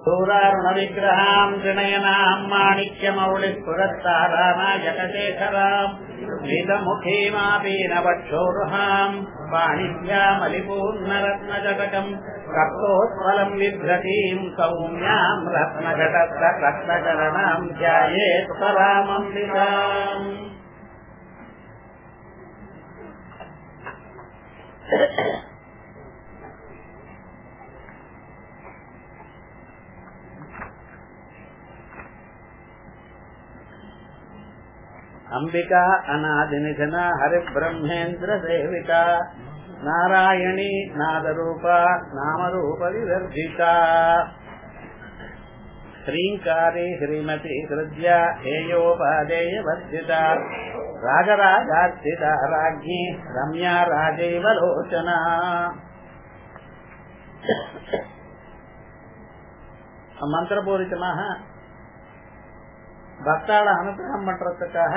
सूरारुणविग्रहाम् त्रिनयनाम् माणिक्यमौलिस्फुरत्तारानायकशेखराम् वेदमुखीमापीनवक्षोरुहाम् पाणिभ्यामलिपूर्णरत्नजटकम् रक्तोत्पलम् बिभ्रतीम् सौम्याम् रत्नघटस्थ रत्नचरणाम् ध्यायेत् परामम्बिकाम् అంబికా అనాదినిధన హరిబ్రహ్మేంద్ర సేవిత నారాయణీ నాదరూప నామరూప వివర్జిత శ్రీంకారీ శ్రీమతి హృద్య హేయోపాదేయ వర్జిత రాజరాజాస్థిత రాజ్ఞి రమ్యా రాజైవ లోచన மந்திரபூரிதமாக பக்தாள அனுகிரகம் பண்றதுக்காக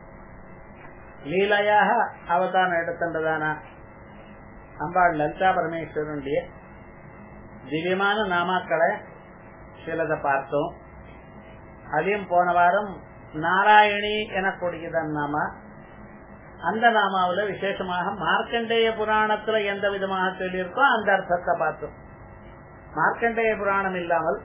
லீலையாக அவதாரம் எடுத்துட்டதான அம்பாள் லலிதா பரமேஸ்வரனுடைய திவ்யமான நாமாக்களை சிலதை பார்த்தோம் அதையும் போன வாரம் நாராயணி எனக்கூடியதன் நாமா அந்த நாமாவில விசேஷமாக மார்க்கண்டேய புராணத்துல எந்த விதமாக சொல்லியிருக்கோ அந்த அர்த்தத்தை பார்த்தோம் மார்க்கண்டேய புராணம் இல்லாமல்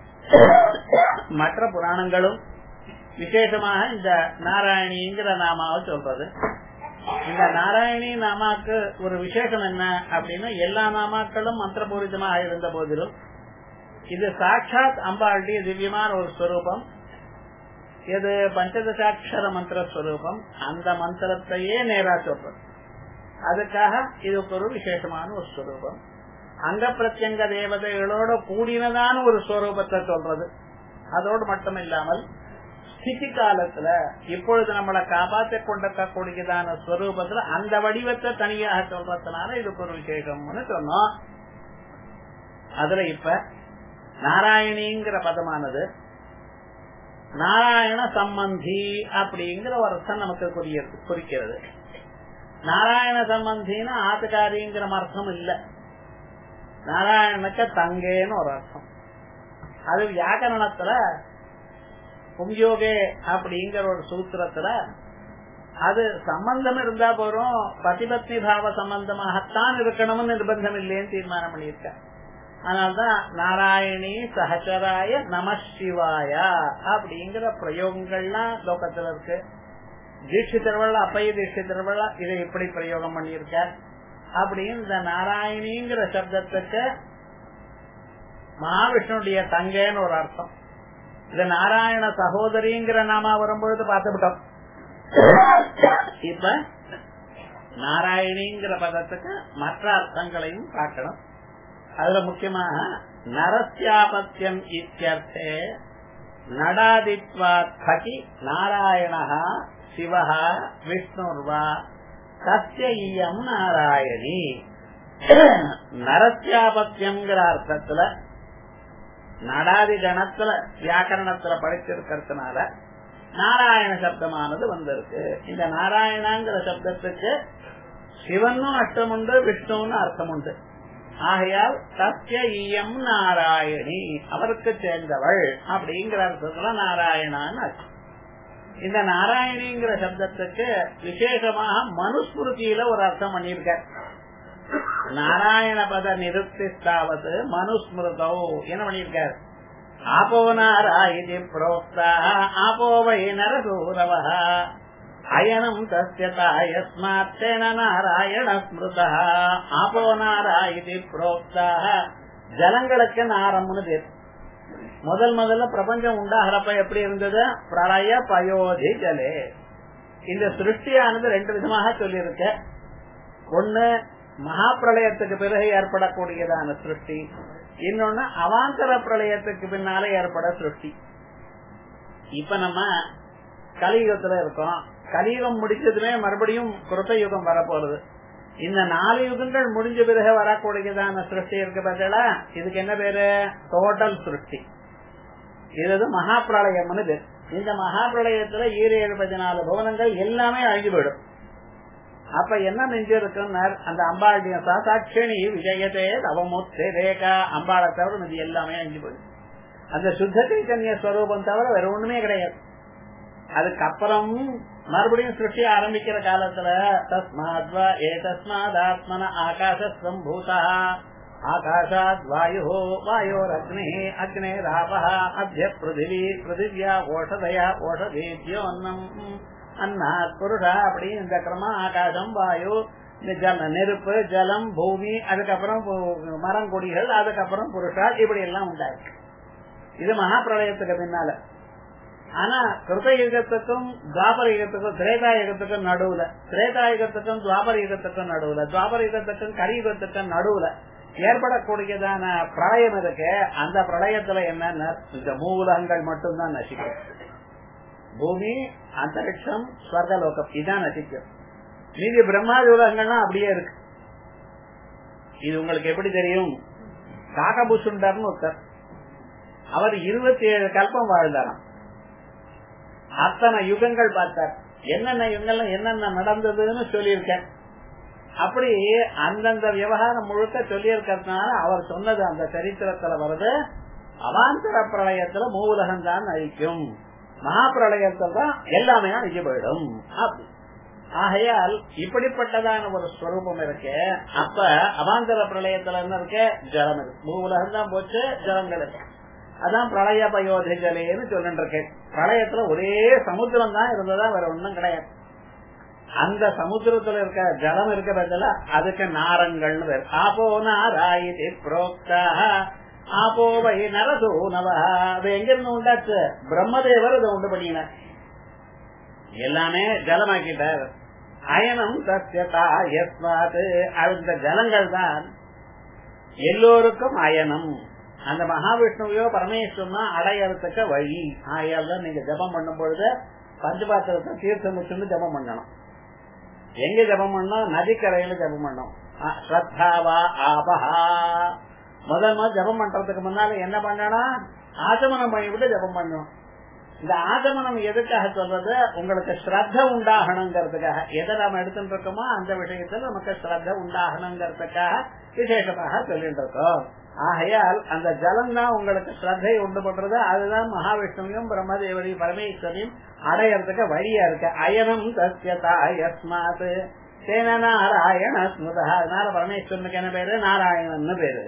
மற்ற புராணங்களும் விசேஷமாக இந்த நாராயணிங்கிற நாமாவை சொல்றது இந்த நாராயணி நாமாக்கு ஒரு விசேஷம் என்ன அப்படின்னா எல்லா நாமாக்களும் மந்திரபூரிதமாக இருந்த போதிலும் இது சாட்சாத் அம்பாளுடைய திவ்யமான ஒரு ஸ்வரூபம் இது பஞ்சதசாட்சர மந்திர ஸ்வரூபம் அந்த மந்திரத்தையே நேரா சொல்றது அதுக்காக இதுக்கு ஒரு விசேஷமான ஒரு ஸ்வரூபம் அங்க பிரத்யங்க தேவதைகளோட கூடினதான ஒரு ஸ்வரூபத்தை சொல்றது அதோடு மட்டும் இல்லாமல் ஸ்திதி காலத்துல இப்பொழுது நம்மளை காப்பாற்ற கொண்டிருக்கக்கூடியதான ஸ்வரூபத்துல அந்த வடிவத்தை தனியாக சொல்றதுனால இதுக்கு ஒரு விசேஷம்னு சொன்னோம் அதுல இப்ப நாராயணிங்கிற பதமானது நாராயண சம்பந்தி அப்படிங்கிற ஒரு அர்த்தம் நமக்கு குறிக்கிறது நாராயண சம்பந்தின்னு ஆத்துக்காரிங்கிற அர்த்தம் இல்ல நாராயணனுக்கு தங்கேன்னு ஒரு அர்த்தம் அது வியாக்கரணத்துல புங்கியோகே அப்படிங்கிற ஒரு சூத்திரத்துல அது சம்பந்தம் இருந்தா போறோம் பதிபத்னி பாவ சம்பந்தமாகத்தான் இருக்கணும்னு நிர்பந்தம் இல்லைன்னு தீர்மானம் பண்ணியிருக்க அதனால்தான் நாராயணி சஹச்சராய நம சிவாய அப்படிங்கிற பிரயோகங்கள்லாம் லோகத்துல இருக்கு தீட்சி திருவிழா அப்பைய தீட்சி திருவிழா இதை எப்படி பிரயோகம் பண்ணியிருக்க அப்படின்னு இந்த நாராயணிங்கிற சப்தத்துக்கு மகாவிஷ்ணுடைய தங்கன்னு ஒரு அர்த்தம் இது நாராயண சகோதரிங்கிற நாம வரும்பொழுது பார்த்துவிட்டோம் இப்ப நாராயணிங்கிற பதத்துக்கு மற்ற அர்த்தங்களையும் பார்க்கணும் அதுல முக்கியமாக நரஸ்யாபத்தியம் இத்தியர்த்தே நடாதித்வாத்பகி நாராயணா சிவஹா விஷ்ணுர்வா சத்திய இயம் நாராயணி நரஸ்யாபத்தியம்ங்கிற அர்த்தத்துல நடாதி கணத்துல வியாக்கரணத்துல படிச்சிருக்கிறதுனால நாராயண சப்தமானது வந்திருக்கு இந்த நாராயணங்கிற சப்தத்துக்கு சிவனும் அர்த்தம் உண்டு விஷ்ணுன்னு அர்த்தம் உண்டு ஆகையால் சத்திய இயம் நாராயணி அவருக்கு சேர்ந்தவள் அப்படிங்கிற அர்த்தத்துல நாராயணான்னு அர்த்தம் இந்த நாராயணிங்கிற சப்தத்துக்கு விசேஷமாக மனுஸ்மிருதியில ஒரு அர்த்தம் பண்ணிருக்க நாராயண பத நிருப்திஸ்தாவது மனுஸ்மிருதோ என்ன பண்ணிருக்காரு ஆபோ நாராயணி புரோக்தா ஆபோ வை நரசூரவ அயனம் தஸ்யதாயஸ்மாத்தேன நாராயண ஸ்மிருதா ஆபோ நாராயணி புரோக்தா ஜலங்களுக்கு நாரம்னு பேர் முதல் முதல்ல பிரபஞ்சம் உண்டாகிறப்ப எப்படி இருந்தது பிரளய பயோதி ஜலே இந்த சிருஷ்டியானது ரெண்டு விதமாக சொல்லியிருக்க ஒன்னு மகா பிரளயத்துக்கு பிறகு ஏற்படக்கூடியதான சிருஷ்டி இன்னொன்னு அவாந்தர பிரளயத்துக்கு பின்னால ஏற்பட சிருஷ்டி இப்ப நம்ம கலியுகத்துல இருக்கோம் கலியுகம் முடிச்சதுமே மறுபடியும் குருத்த யுகம் வரப்போறது இந்த நாலு யுகங்கள் முடிஞ்ச பிறகு வரக்கூடியதான சிருஷ்டி இருக்கு பார்த்தா இதுக்கு என்ன பேரு டோட்டல் சிருஷ்டி இது மகா பிரளயம்னு பேர் இந்த மகா பிரளயத்துல ஈர ஏழு பதினாலு புவனங்கள் எல்லாமே அழிஞ்சு போயிடும் அப்ப என்ன நெஞ்சு இருக்குன்னார் அந்த அம்பாளுடைய சாட்சிணி விஜயத்தே தவமுத்தே ரேகா அம்பாளை தவிர இது எல்லாமே அழிஞ்சு போயிடும் அந்த சுத்த சைத்தன்ய ஸ்வரூபம் தவிர வேற ஒண்ணுமே கிடையாது அதுக்கப்புறம் மறுபடியும் சிருஷ்டி ஆரம்பிக்கிற காலத்துல தஸ்மாத் ஏ தஸ்மாத் ஆத்மன ஆகாச சம்பூதா ஆகாஷாத் வாயு வாயோர் அக்னி அக்னே ராப அத்திய பிருத்திவி பிருத்திவியா ஓஷதயா ஓஷதேபியோ அன்னம் அன்னாத் புருஷா அப்படி இந்த கிரமா ஆகாசம் வாயு இந்த ஜல நெருப்பு ஜலம் பூமி அதுக்கப்புறம் மரம் கொடிகள் அதுக்கப்புறம் புருஷா இப்படி எல்லாம் உண்டாயிருக்கு இது மகா பிரளயத்துக்கு பின்னால ஆனா கிருத யுகத்துக்கும் துவாபர யுகத்துக்கும் திரேதா யுகத்துக்கும் நடுவுல திரேதா யுகத்துக்கும் துவாபர யுகத்துக்கும் நடுவுல துவாபர யுகத்துக்கும் கரியுகத்துக்கும் நடுவுல ஏற்படக்கூடியதான பிரளயம் இருக்கு அந்த பிரளயத்துல என்னன்னா இந்த மூலங்கள் மட்டும்தான் நசிக்கும் பூமி அந்தரிக்ஷம் ஸ்வர்கலோகம் இதான் நசிக்கும் மீதி பிரம்மாதி உலகங்கள்லாம் அப்படியே இருக்கு இது உங்களுக்கு எப்படி தெரியும் காகபுசுண்டர்னு ஒருத்தர் அவர் இருபத்தி ஏழு கல்பம் வாழ்ந்தாராம் அத்தனை யுகங்கள் பார்த்தார் என்னென்ன யுகங்கள் என்னென்ன நடந்ததுன்னு சொல்லியிருக்கேன் அப்படி அந்தந்த விவகாரம் முழுக்க சொல்லியிருக்கிறதுனால அவர் சொன்னது அந்த சரித்திரத்துல வருது அவாந்தர பிரளயத்துல மூலகம் தான் அழிக்கும் மகாபிரளயத்தில் தான் எல்லாமே அழிஞ்சு போயிடும் அப்படி ஆகையால் இப்படிப்பட்டதான ஒரு ஸ்வரூபம் இருக்கு அப்ப அவாந்தர பிரளயத்துல என்ன இருக்கு ஜலம் இருக்கு மூலகம் தான் போச்சு ஜலங்கள் இருக்கு அதான் பிரளய பயோதி ஜலேன்னு சொல்லிட்டு இருக்கேன் பிரளயத்துல ஒரே சமுத்திரம் தான் இருந்ததா வேற ஒண்ணும் கிடையாது அந்த சமுத்திரத்துல இருக்க ஜலம் இருக்கிறதுல அதுக்கு நாரங்கள்னு பேர் ஆபோ நாராயி புரோக்தா ஆபோ வை நரசூனவா அது எங்க இருந்து உண்டாச்சு பிரம்மதேவர் அதை உண்டு பண்ணினார் எல்லாமே ஜலமாக்கிட்டார் அயனம் சத்தியதா எஸ்வாது அந்த ஜலங்கள் தான் எல்லோருக்கும் அயனம் அந்த மகாவிஷ்ணுவையோ பரமேஸ்வரனோ அடையறதுக்கு வழி ஆயால் தான் நீங்க ஜபம் பண்ணும் பொழுது பஞ்சபாத்திரத்தை தீர்த்தம் வச்சுன்னு ஜபம் பண்ணணும் எங்க ஜபம் பண்ணோம் நதிக்கரையில ஜபம் பண்ணோம் ஸ்ரத்தாவா ஆபஹா முதல் முதல் ஜபம் பண்றதுக்கு முன்னால என்ன பண்ணணும் ஆசமனம் பண்ணிவிட்டு ஜபம் பண்ணணும் இந்த ஆகமனம் எதுக்காக சொல்றது உங்களுக்கு ஸ்ரத்த உண்டாகணுங்கிறதுக்காக எதை நாம எடுத்துட்டு இருக்கோமோ அந்த விஷயத்துல நமக்கு ஸ்ரத்த உண்டாகணுங்கிறதுக்காக விசேஷமாக சொல்லிட்டு இருக்கோம் ஆகையால் அந்த ஜலம் தான் உங்களுக்கு ஸ்ரத்தை உண்டு பண்றது அதுதான் மகாவிஷ்ணுவையும் பிரம்மதேவரையும் பரமேஸ்வரையும் அடையறதுக்கு வழியா இருக்கு அயனம் சத்தியதா யஸ்மாத் சேன நாராயண ஸ்முதா அதனால பரமேஸ்வரனுக்கு என்ன பேரு நாராயணன் பேரு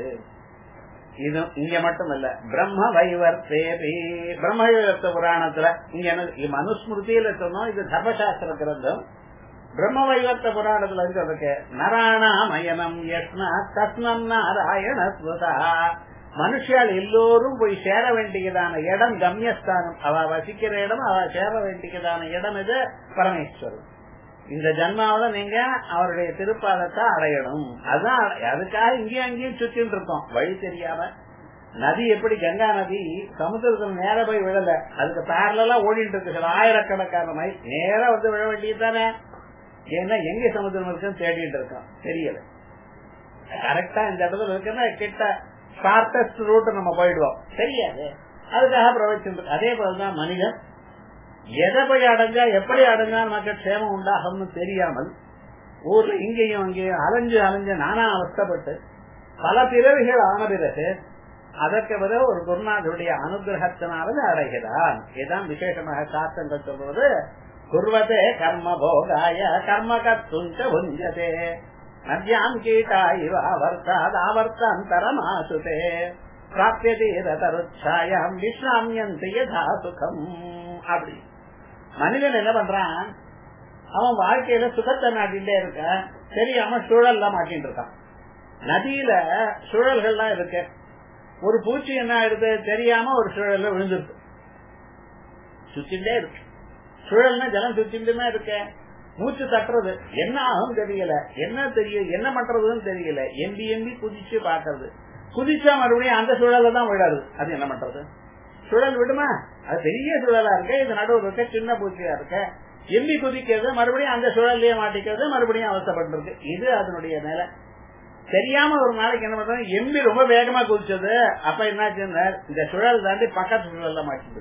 இது இங்க மட்டும் இல்ல பிரம்ம வைவர்த்தேபி பிரம்ம வைவர்த்த புராணத்துல இங்க என்ன மனுஸ்மிருதியில சொன்னோம் இது தர்மசாஸ்திர கிரந்தம் பிரம்ம வைவர்த்த புராணத்துல இருக்கு நராணாமயனம் யஷ்னா தஸ்னம் நாராயண ஸ்வதா மனுஷால் எல்லோரும் போய் சேர வேண்டியதான இடம் கம்யஸ்தானம் அவ வசிக்கிற இடம் அவ சேர வேண்டியதான இடம் இது பரமேஸ்வரன் இந்த ஜன்மாவில நீங்க அவருடைய திருப்பாதத்தை அடையணும் அதுதான் அதுக்காக இங்கேயும் அங்கேயும் சுத்தின்னு இருக்கோம் வழி தெரியாம நதி எப்படி கங்கா நதி சமுத்திரத்துல நேர போய் விழல அதுக்கு பேரலா ஓடிட்டு இருக்கு சில ஆயிரக்கணக்கான மைல் நேரா வந்து விழ வேண்டியது தானே ஏன்னா எங்க சமுத்திரம் இருக்குன்னு தேடிட்டு இருக்கோம் தெரியல கரெக்டா இந்த இடத்துல இருக்குன்னா கிட்ட ஷார்டஸ்ட் ரூட் நம்ம போயிடுவோம் தெரியாது அதுக்காக பிரவச்சிட்டு அதே போலதான் மனிதன் எதை போய் அடைஞ்சா எப்படி அடைஞ்சா நமக்கு க்ஷேமம் உண்டாகும்னு தெரியாமல் ஊர்ல இங்கேயும் அங்கேயும் அலைஞ்சு அலைஞ்சு நானா அவஸ்தப்பட்டு பல பிறவிகள் ஆன பிறகு அதற்கு பிறகு ஒரு குருநாதருடைய அனுகிரகத்தினால அடைகிறான் இதுதான் விசேஷமாக சாஸ்திரங்கள் சொல்றது குர்வதே கர்ம போகாய கர்ம கத்துஞ்ச புஞ்சதே நத்யாம் கீட்டா இவ ஆவர்த்தாத் ஆவர்த்தாந்தரமாசுதே பிராப்தியதே தருச்சாயாம் விஸ்ராமியந்தி யதா சுகம் அப்படி மனிதன் என்ன பண்றான் அவன் வாழ்க்கையில சுகத்தை நாட்டின்டே இருக்க தெரியாம சூழல் தான் மாட்டின்னு இருக்கான் நதியில சுழல்கள்லாம் இருக்கு ஒரு பூச்சி என்ன ஆயிடுது தெரியாம ஒரு சுழல்ல விழுந்துருக்கு சுத்திண்டே இருக்கு சுழல்னா ஜலம் சுத்திண்டுமே இருக்க மூச்சு தட்டுறது என்ன ஆகும் தெரியல என்ன தெரியும் என்ன பண்றதுன்னு தெரியல எம்பி எம்பி குதிச்சு பாக்குறது குதிச்சா மறுபடியும் அந்த சுழல தான் விடாது அது என்ன பண்றது சுழல் விடுமா அது பெரிய சுழலா இருக்க இது நடுவில் இருக்க சின்ன பூச்சியா இருக்க எம்பி குதிக்கிறது மறுபடியும் அந்த சுழல்லயே மாட்டிக்கிறது மறுபடியும் அவசப்பட்டிருக்கு இது அதனுடைய நிலை தெரியாம ஒரு நாளைக்கு என்ன பண்றது எம்பி ரொம்ப வேகமா குதிச்சது அப்ப என்னாச்சுன்னா இந்த சுழல் தாண்டி பக்கத்து சுழல்ல மாட்டிது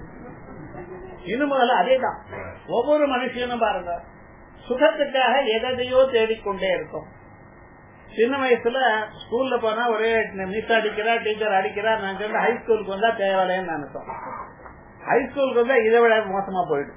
இன்னும் முதல்ல அதேதான் ஒவ்வொரு மனுஷனும் பாருங்க சுகத்துக்காக எதையோ தேடிக்கொண்டே இருக்கும் சின்ன வயசுல ஸ்கூல்ல போனா ஒரே மிஸ் அடிக்கிறா டீச்சர் அடிக்கிறா நான் சொன்ன ஹை ஸ்கூலுக்கு வந்தா தேவையில்லைன்னு நினைச்சோம் ஹை ஸ்கூலுக்கு வந்தா இதை விட மோசமா போயிடும்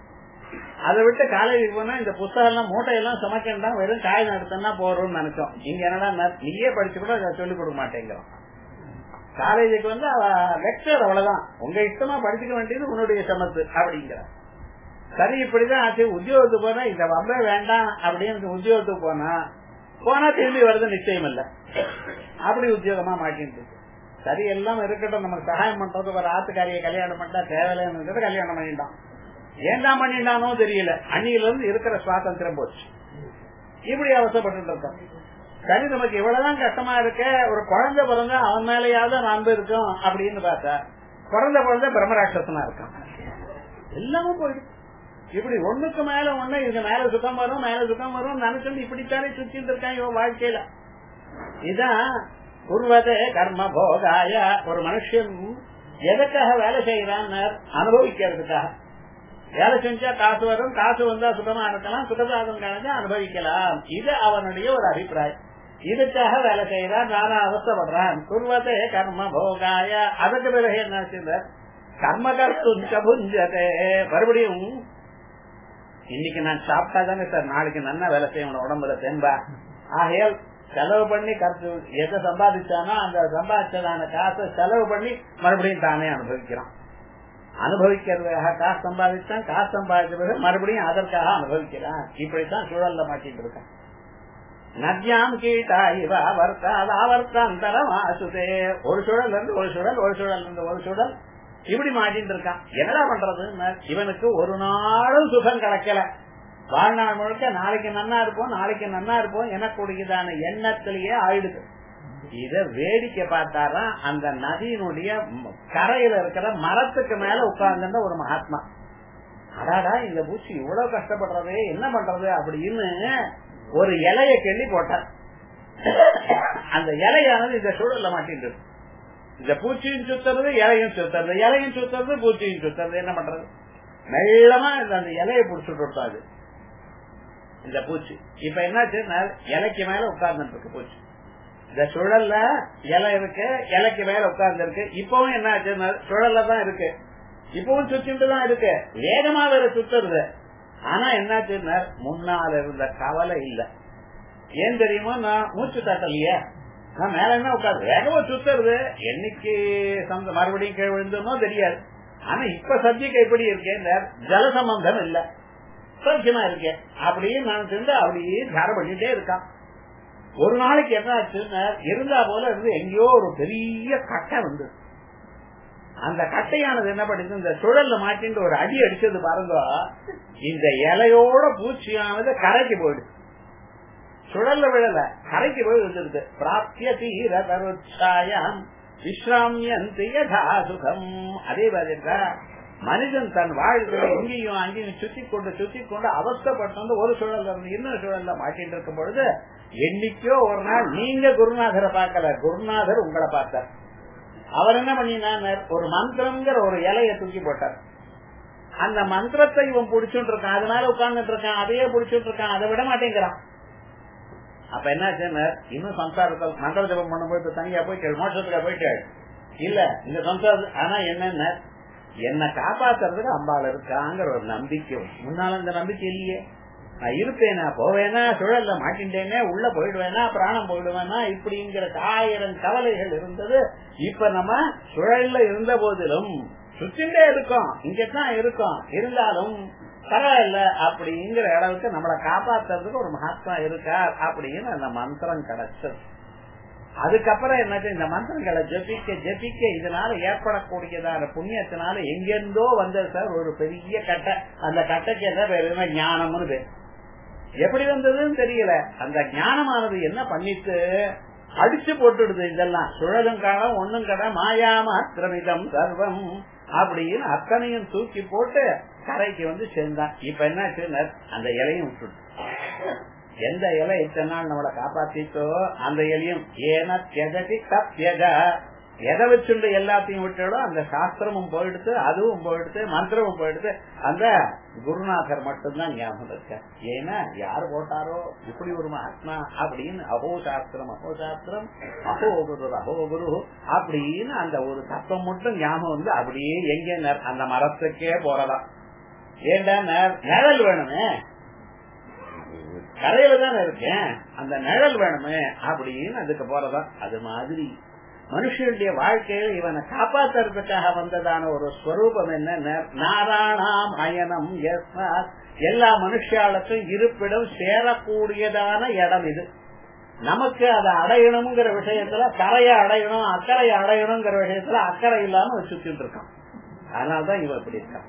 அதை விட்டு காலேஜுக்கு போனா இந்த புத்தகம் எல்லாம் மூட்டையெல்லாம் சமைக்கண்டா வெறும் காய் நடத்தினா போறோம்னு நினைச்சோம் இங்க என்னடா நீயே படிச்சு கூட அதை சொல்லிக் கொடுக்க மாட்டேங்கிறோம் காலேஜுக்கு வந்து அவ லெக்சர் அவ்வளவுதான் உங்க இஷ்டமா படிச்சுக்க வேண்டியது உன்னுடைய சமத்து அப்படிங்கிற சரி இப்படிதான் ஆச்சு உத்தியோகத்துக்கு போனா இந்த வம்பே வேண்டாம் அப்படின்னு உத்தியோகத்துக்கு போனா போனா திரும்பி வருது நிச்சயம் இல்ல அப்படி உத்தியோகமா மாட்டிட்டு சரி எல்லாம் இருக்கட்டும் நமக்கு சகாயம் பண்றது ஒரு ஆத்துக்காரியை கல்யாணம் பண்ணா தேவையில்லைன்னு கல்யாணம் பண்ணிட்டான் ஏண்டா பண்ணிட்டானோ தெரியல அன்னியில இருந்து இருக்கிற சுவாதந்திரம் போச்சு இப்படி அவசரப்பட்டு இருக்கோம் சரி நமக்கு இவ்வளவுதான் கஷ்டமா இருக்க ஒரு குழந்தை பிறந்தா அவன் மேலேயாவது அன்பு இருக்கும் அப்படின்னு பார்த்தா பிறந்த குழந்தை பிரம்மராட்சசனா இருக்கான் எல்லாமே போயிடும் இப்படி ஒண்ணுக்கு மேல ஒண்ணு இது மேல சுத்தம் வரும் மேல சுத்தம் வரும் நினைச்சு இப்படித்தானே சுத்திட்டு இருக்கான் இவன் வாழ்க்கையில இதான் குருவதே கர்ம போகாய ஒரு மனுஷன் எதுக்காக வேலை செய்யறான் அனுபவிக்கிறதுக்காக வேலை செஞ்சா காசு வரும் காசு வந்தா சுத்தமா இருக்கலாம் சுகசாதம் கலந்து அனுபவிக்கலாம் இது அவனுடைய ஒரு அபிப்பிராயம் இதுக்காக வேலை செய்யறான் நானா அவசப்படுறான் குருவதே கர்ம போகாய அதுக்கு பிறகு என்ன கர்ம கர்த்து புஞ்சதே மறுபடியும் இன்னைக்கு நான் சாப்பிட்டா தானே சார் நாளைக்கு நல்லா வேலை செய்யணும் உடம்புல தென்பா ஆகையால் செலவு பண்ணி கருத்து எதை சம்பாதிச்சானோ அந்த சம்பாதிச்சதான காசை செலவு பண்ணி மறுபடியும் தானே அனுபவிக்கிறான் அனுபவிக்கிறதுக்காக காசு சம்பாதிச்சான் காசு சம்பாதிச்ச பிறகு மறுபடியும் அதற்காக அனுபவிக்கிறான் இப்படித்தான் சூழல்ல மாட்டிட்டு இருக்கான் நத்யாம் கீட்டா இவ அவர்த்த அது அவர்த்தந்தரம் ஆசுதே ஒரு சூழல் இருந்து ஒரு சூழல் ஒரு சூழல் இருந்து ஒரு சூழல் இப்படி மாட்டிட்டு இருக்கான் என்னடா பண்றது இவனுக்கு ஒரு நாளும் சுகம் கிடைக்கல வாழ்நாள் முழுக்க நாளைக்கு நன்னா இருப்போம் நாளைக்கு நன்னா இருப்போம் எனக்குடையதான எண்ணத்திலேயே ஆயிடுது இத வேடிக்கை பார்த்தாதான் அந்த நதியினுடைய கரையில இருக்கிற மரத்துக்கு மேல உட்கார்ந்த ஒரு மகாத்மா அடாடா இந்த பூச்சி இவ்வளவு கஷ்டப்படுறதே என்ன பண்றது அப்படின்னு ஒரு இலைய கிள்ளி போட்டார் அந்த இலையானது இந்த சூழல்ல மாட்டிட்டு இந்த பூச்சியும் சுத்துறது இலையும் சுத்துறது இலையும் சுத்துறது பூச்சியும் சுத்துறது என்ன பண்றது மெல்லமா அந்த இலையை புடிச்சுட்டு விட்டாது இந்த பூச்சி இப்ப என்னாச்சு இலைக்கு மேல உட்கார்ந்துட்டு இருக்கு பூச்சி இந்த சுழல்ல இலை இருக்கு இலைக்கு மேல உட்கார்ந்து இருக்கு இப்பவும் என்ன ஆச்சு சுழல்ல தான் இருக்கு இப்பவும் சுத்திட்டு தான் இருக்கு வேகமா வேற சுத்துறது ஆனா என்னாச்சு முன்னால இருந்த கவலை இல்ல ஏன் தெரியுமா நான் மூச்சு தட்டலையே நான் மேல என்ன உட்காந்து வேகமா சுத்துறது என்னைக்கு மறுபடியும் கீழ் விழுந்தோமோ தெரியாது ஆனா இப்ப சப்ஜெக்ட் எப்படி இருக்கேன் ஜல சம்பந்தம் இல்ல சௌக்கியமா இருக்கேன் அப்படியே நான் சேர்ந்து அப்படியே தியானம் பண்ணிட்டே இருக்கான் ஒரு நாளைக்கு என்ன ஆச்சுன்னா இருந்தா போல இருந்து எங்கேயோ ஒரு பெரிய கட்டை வந்து அந்த கட்டையானது என்ன பண்ணுது இந்த சுழல்ல மாட்டின்னு ஒரு அடி அடிச்சது பாருங்க இந்த இலையோட பூச்சியானது கரைக்கு போயிடுது சுழல்ல விழல கரைக்கு போய் வந்துருது பிராப்திய தீர தருச்சாயம் விஸ்ராமியந்தி யதா சுகம் அதே மாதிரி மனிதன் தன் வாழ்க்கையை எங்கேயும் அங்கேயும் சுத்தி கொண்டு சுத்தி கொண்டு அவஸ்தப்பட்டு ஒரு சூழல்ல இருந்து இன்னொரு சூழல்ல மாட்டிட்டு இருக்கும் பொழுது என்னைக்கோ ஒரு நாள் நீங்க குருநாதரை பார்க்கல குருநாதர் உங்களை பார்த்தார் அவர் என்ன பண்ணினார் ஒரு மந்திரங்கிற ஒரு இலைய தூக்கி போட்டார் அந்த மந்திரத்தை இவன் புடிச்சுட்டு இருக்கான் அதனால உட்கார்ந்துட்டு இருக்கான் அதையே புடிச்சுட்டு இருக்கான் அதை விட மாட்டேங்கிறான் அப்ப என்ன இன்னும் சம்சாரத்தில் மந்திர ஜபம் பண்ணும்போது தனியா போயிட்டு மோட்சத்துக்கா போயிட்டு இல்ல இந்த சம்சாரம் ஆனா என்னென்ன என்ன காப்பாத்துறதுக்கு அம்பாள் இருக்காங்கிற ஒரு நம்பிக்கை முன்னால இந்த நம்பிக்கை இல்லையே நான் இருப்பேனா போவேனா சுழல்ல மாட்டின்றேனே உள்ள போயிடுவேனா பிராணம் போயிடுவேனா இப்படிங்கிற ஆயிரம் கவலைகள் இருந்தது இப்ப நம்ம சுழல்ல இருந்த போதிலும் சுத்திண்டே இருக்கோம் இங்கதான் இருக்கோம் இருந்தாலும் பரவாயில்ல அப்படிங்கிற அளவுக்கு நம்மளை காப்பாத்துறதுக்கு ஒரு மகாத்மா இருக்கார் அப்படின்னு அந்த மந்திரம் கிடைச்சது அதுக்கப்புறம் என்னது இந்த மந்திரங்களை ஜபிக்க ஜபிக்க இதனால ஏற்படக்கூடியதான புண்ணியத்தினால எங்கெந்தோ வந்தது சார் ஒரு பெரிய கட்டை அந்த கட்டைக்கு என்ன பேரு ஞானம்னு பேர் எப்படி வந்ததுன்னு தெரியல அந்த ஞானமானது என்ன பண்ணிட்டு அடிச்சு போட்டுடுது இதெல்லாம் சுழலும் காலம் ஒண்ணும் கடை மாயாம திரமிதம் சர்வம் அப்படின்னு அத்தனையும் தூக்கி போட்டு கரைக்கு வந்து சேர்ந்தான் இப்ப என்ன அந்த இலையும் விட்டுட்டு எந்த இலை இத்தனை நாள் நம்மளை காப்பாத்திட்டோ அந்த இலையும் ஏன தியஜதி தப்யஜ எதை வச்சுண்டு எல்லாத்தையும் விட்டாலும் அந்த சாஸ்திரமும் போயிடுத்து அதுவும் போயிடுத்து மந்திரமும் போயிடுத்து அந்த குருநாதர் மட்டும்தான் ஞாபகம் இருக்க ஏன்னா யார் போட்டாரோ இப்படி ஒரு மகாத்மா அப்படின்னு அஹோ சாஸ்திரம் அஹோ சாஸ்திரம் அஹோ குரு அஹோ குரு அப்படின்னு அந்த ஒரு தத்துவம் மட்டும் ஞாபகம் வந்து அப்படியே எங்க அந்த மரத்துக்கே போறலாம் ஏண்டா நிழல் வேணுமே கரையில தானே இருக்கேன் அந்த நிழல் வேணுமே அப்படின்னு அதுக்கு போறதா அது மாதிரி மனுஷனுடைய வாழ்க்கையில இவனை காப்பாத்துறதுக்காக வந்ததான ஒரு ஸ்வரூபம் என்ன நாராயணாம் அயனம் எல்லா மனுஷாளுக்கும் இருப்பிடம் சேரக்கூடியதான இடம் இது நமக்கு அதை அடையணுங்கிற விஷயத்துல கரையை அடையணும் அக்கறையை அடையணுங்கிற விஷயத்துல அக்கறை இல்லாம சுத்திட்டு இருக்கான் அதனாலதான் இவன் இப்படி இருக்கான்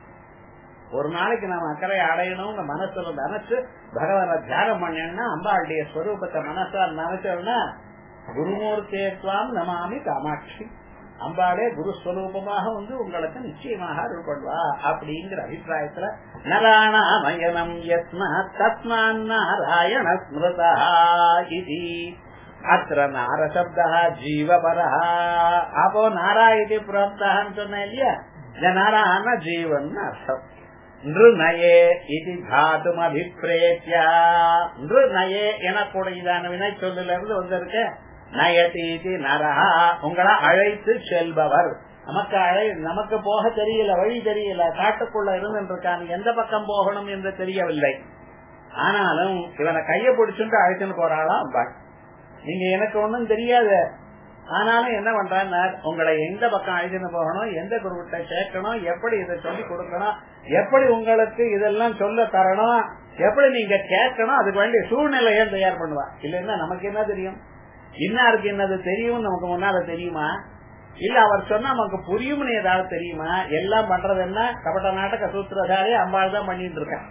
ஒரு நாளைக்கு நம்ம அக்கறை அடையணும்னு மனசுல நினைச்சு பகவான தியானம் பண்ணா அம்பாளுடைய ஸ்வரூபத்தை மனசால் நினைச்சோம்னா குருமூர்த்தேத்வாம் நமாமி காமாட்சி அம்பாளே குருஸ்வரூபமாக வந்து உங்களுக்கு நிச்சயமாக அருள் பண்ணுவா அப்படிங்கிற அபிப்பிராயத்துல நராணாமயனம் யத்மா தஸ்மான் நாராயண ஸ்மிருதா இது அத்திர நார சப்தா ஜீவபரா அப்போ நாரா இது பிரோக்தான்னு சொன்னேன் இல்லையா இந்த நாராயண ஜீவன் அர்த்தம் நிருநயே இது தாதும் அபிப்பிரேத்தியா நிருநயே எனக்கூடியதான வினை சொல்லுல இருந்து வந்திருக்க நயதீதி நரஹா உங்களை அழைத்து செல்பவர் நமக்கு அழை நமக்கு போக தெரியல வழி தெரியல காட்டுக்குள்ள இருந்துருக்கான் எந்த பக்கம் போகணும் என்று தெரியவில்லை ஆனாலும் இவனை கைய பிடிச்சுட்டு அழைச்சுன்னு போறாளாம் அம்பாள் நீங்க எனக்கு ஒண்ணும் தெரியாது ஆனாலும் என்ன பண்றாங்க உங்களை எந்த பக்கம் அழைச்சுன்னு போகணும் எந்த குருவிட்ட சேர்க்கணும் எப்படி இதை சொல்லி கொடுக்கணும் எப்படி உங்களுக்கு இதெல்லாம் சொல்ல தரணும் எப்படி நீங்க கேட்கணும் அதுக்கு வேண்டிய சூழ்நிலையை தயார் பண்ணுவா இல்லைன்னா நமக்கு என்ன தெரியும் இன்னாருக்கு என்னது தெரியும் நமக்கு முன்னால தெரியுமா இல்ல அவர் சொன்னா நமக்கு புரியும்னு ஏதாவது தெரியுமா எல்லாம் பண்றது என்ன கபட்ட நாட்டக சூத்திரதாரி அம்பாள் தான் பண்ணிட்டு இருக்கேன்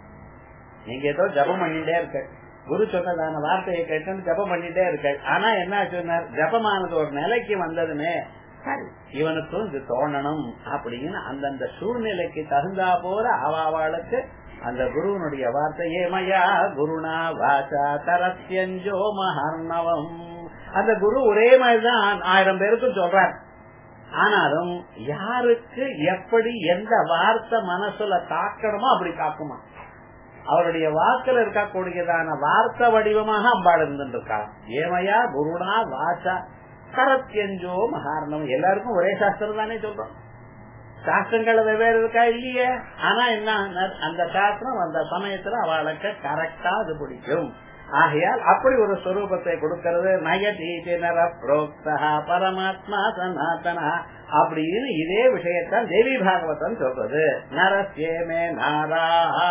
நீங்க ஏதோ ஜபம் பண்ணிட்டே இருக்க குரு சொன்னதான வார்த்தையை கேட்டு ஜபம் பண்ணிட்டே இருக்க ஆனா என்ன சொன்னார் ஜபமானது ஒரு நிலைக்கு வந்ததுமே இவனுக்கும் இது தோணணும் அப்படின்னு அந்தந்த சூழ்நிலைக்கு தகுந்தா போல அவாவாளுக்கு அந்த குருவனுடைய வார்த்தை ஏமையா குருணா வாசா தரத்தியஞ்சோ மகர்ணவம் அந்த குரு ஒரே மாதிரிதான் ஆயிரம் பேருக்கும் சொல்றார் ஆனாலும் யாருக்கு எப்படி எந்த வார்த்தை மனசுல தாக்கணுமோ அப்படி தாக்குமா அவருடைய வாக்குல இருக்கக்கூடியதான வார்த்தை வடிவமாக அம்பாள் இருந்துருக்கா ஏமையா குருணா வாசா கரத்தியஞ்சோ மகாரணம் எல்லாருக்கும் ஒரே சாஸ்திரம் தானே சொல்றோம் சாஸ்திரங்கள் வெவ்வேறு இருக்கா இல்லையே ஆனா என்ன அந்த சாஸ்திரம் அந்த சமயத்துல அவளுக்கு கரெக்டா அது பிடிக்கும் ஆகையால் அப்படி ஒரு ஸ்வரூபத்தை கொடுக்கிறது நயதீதினர புரோக்தா பரமாத்மா சனாதனா அப்படின்னு இதே விஷயத்தான் தேவி பாகவதன் சொல்றது நரசேமே நாரா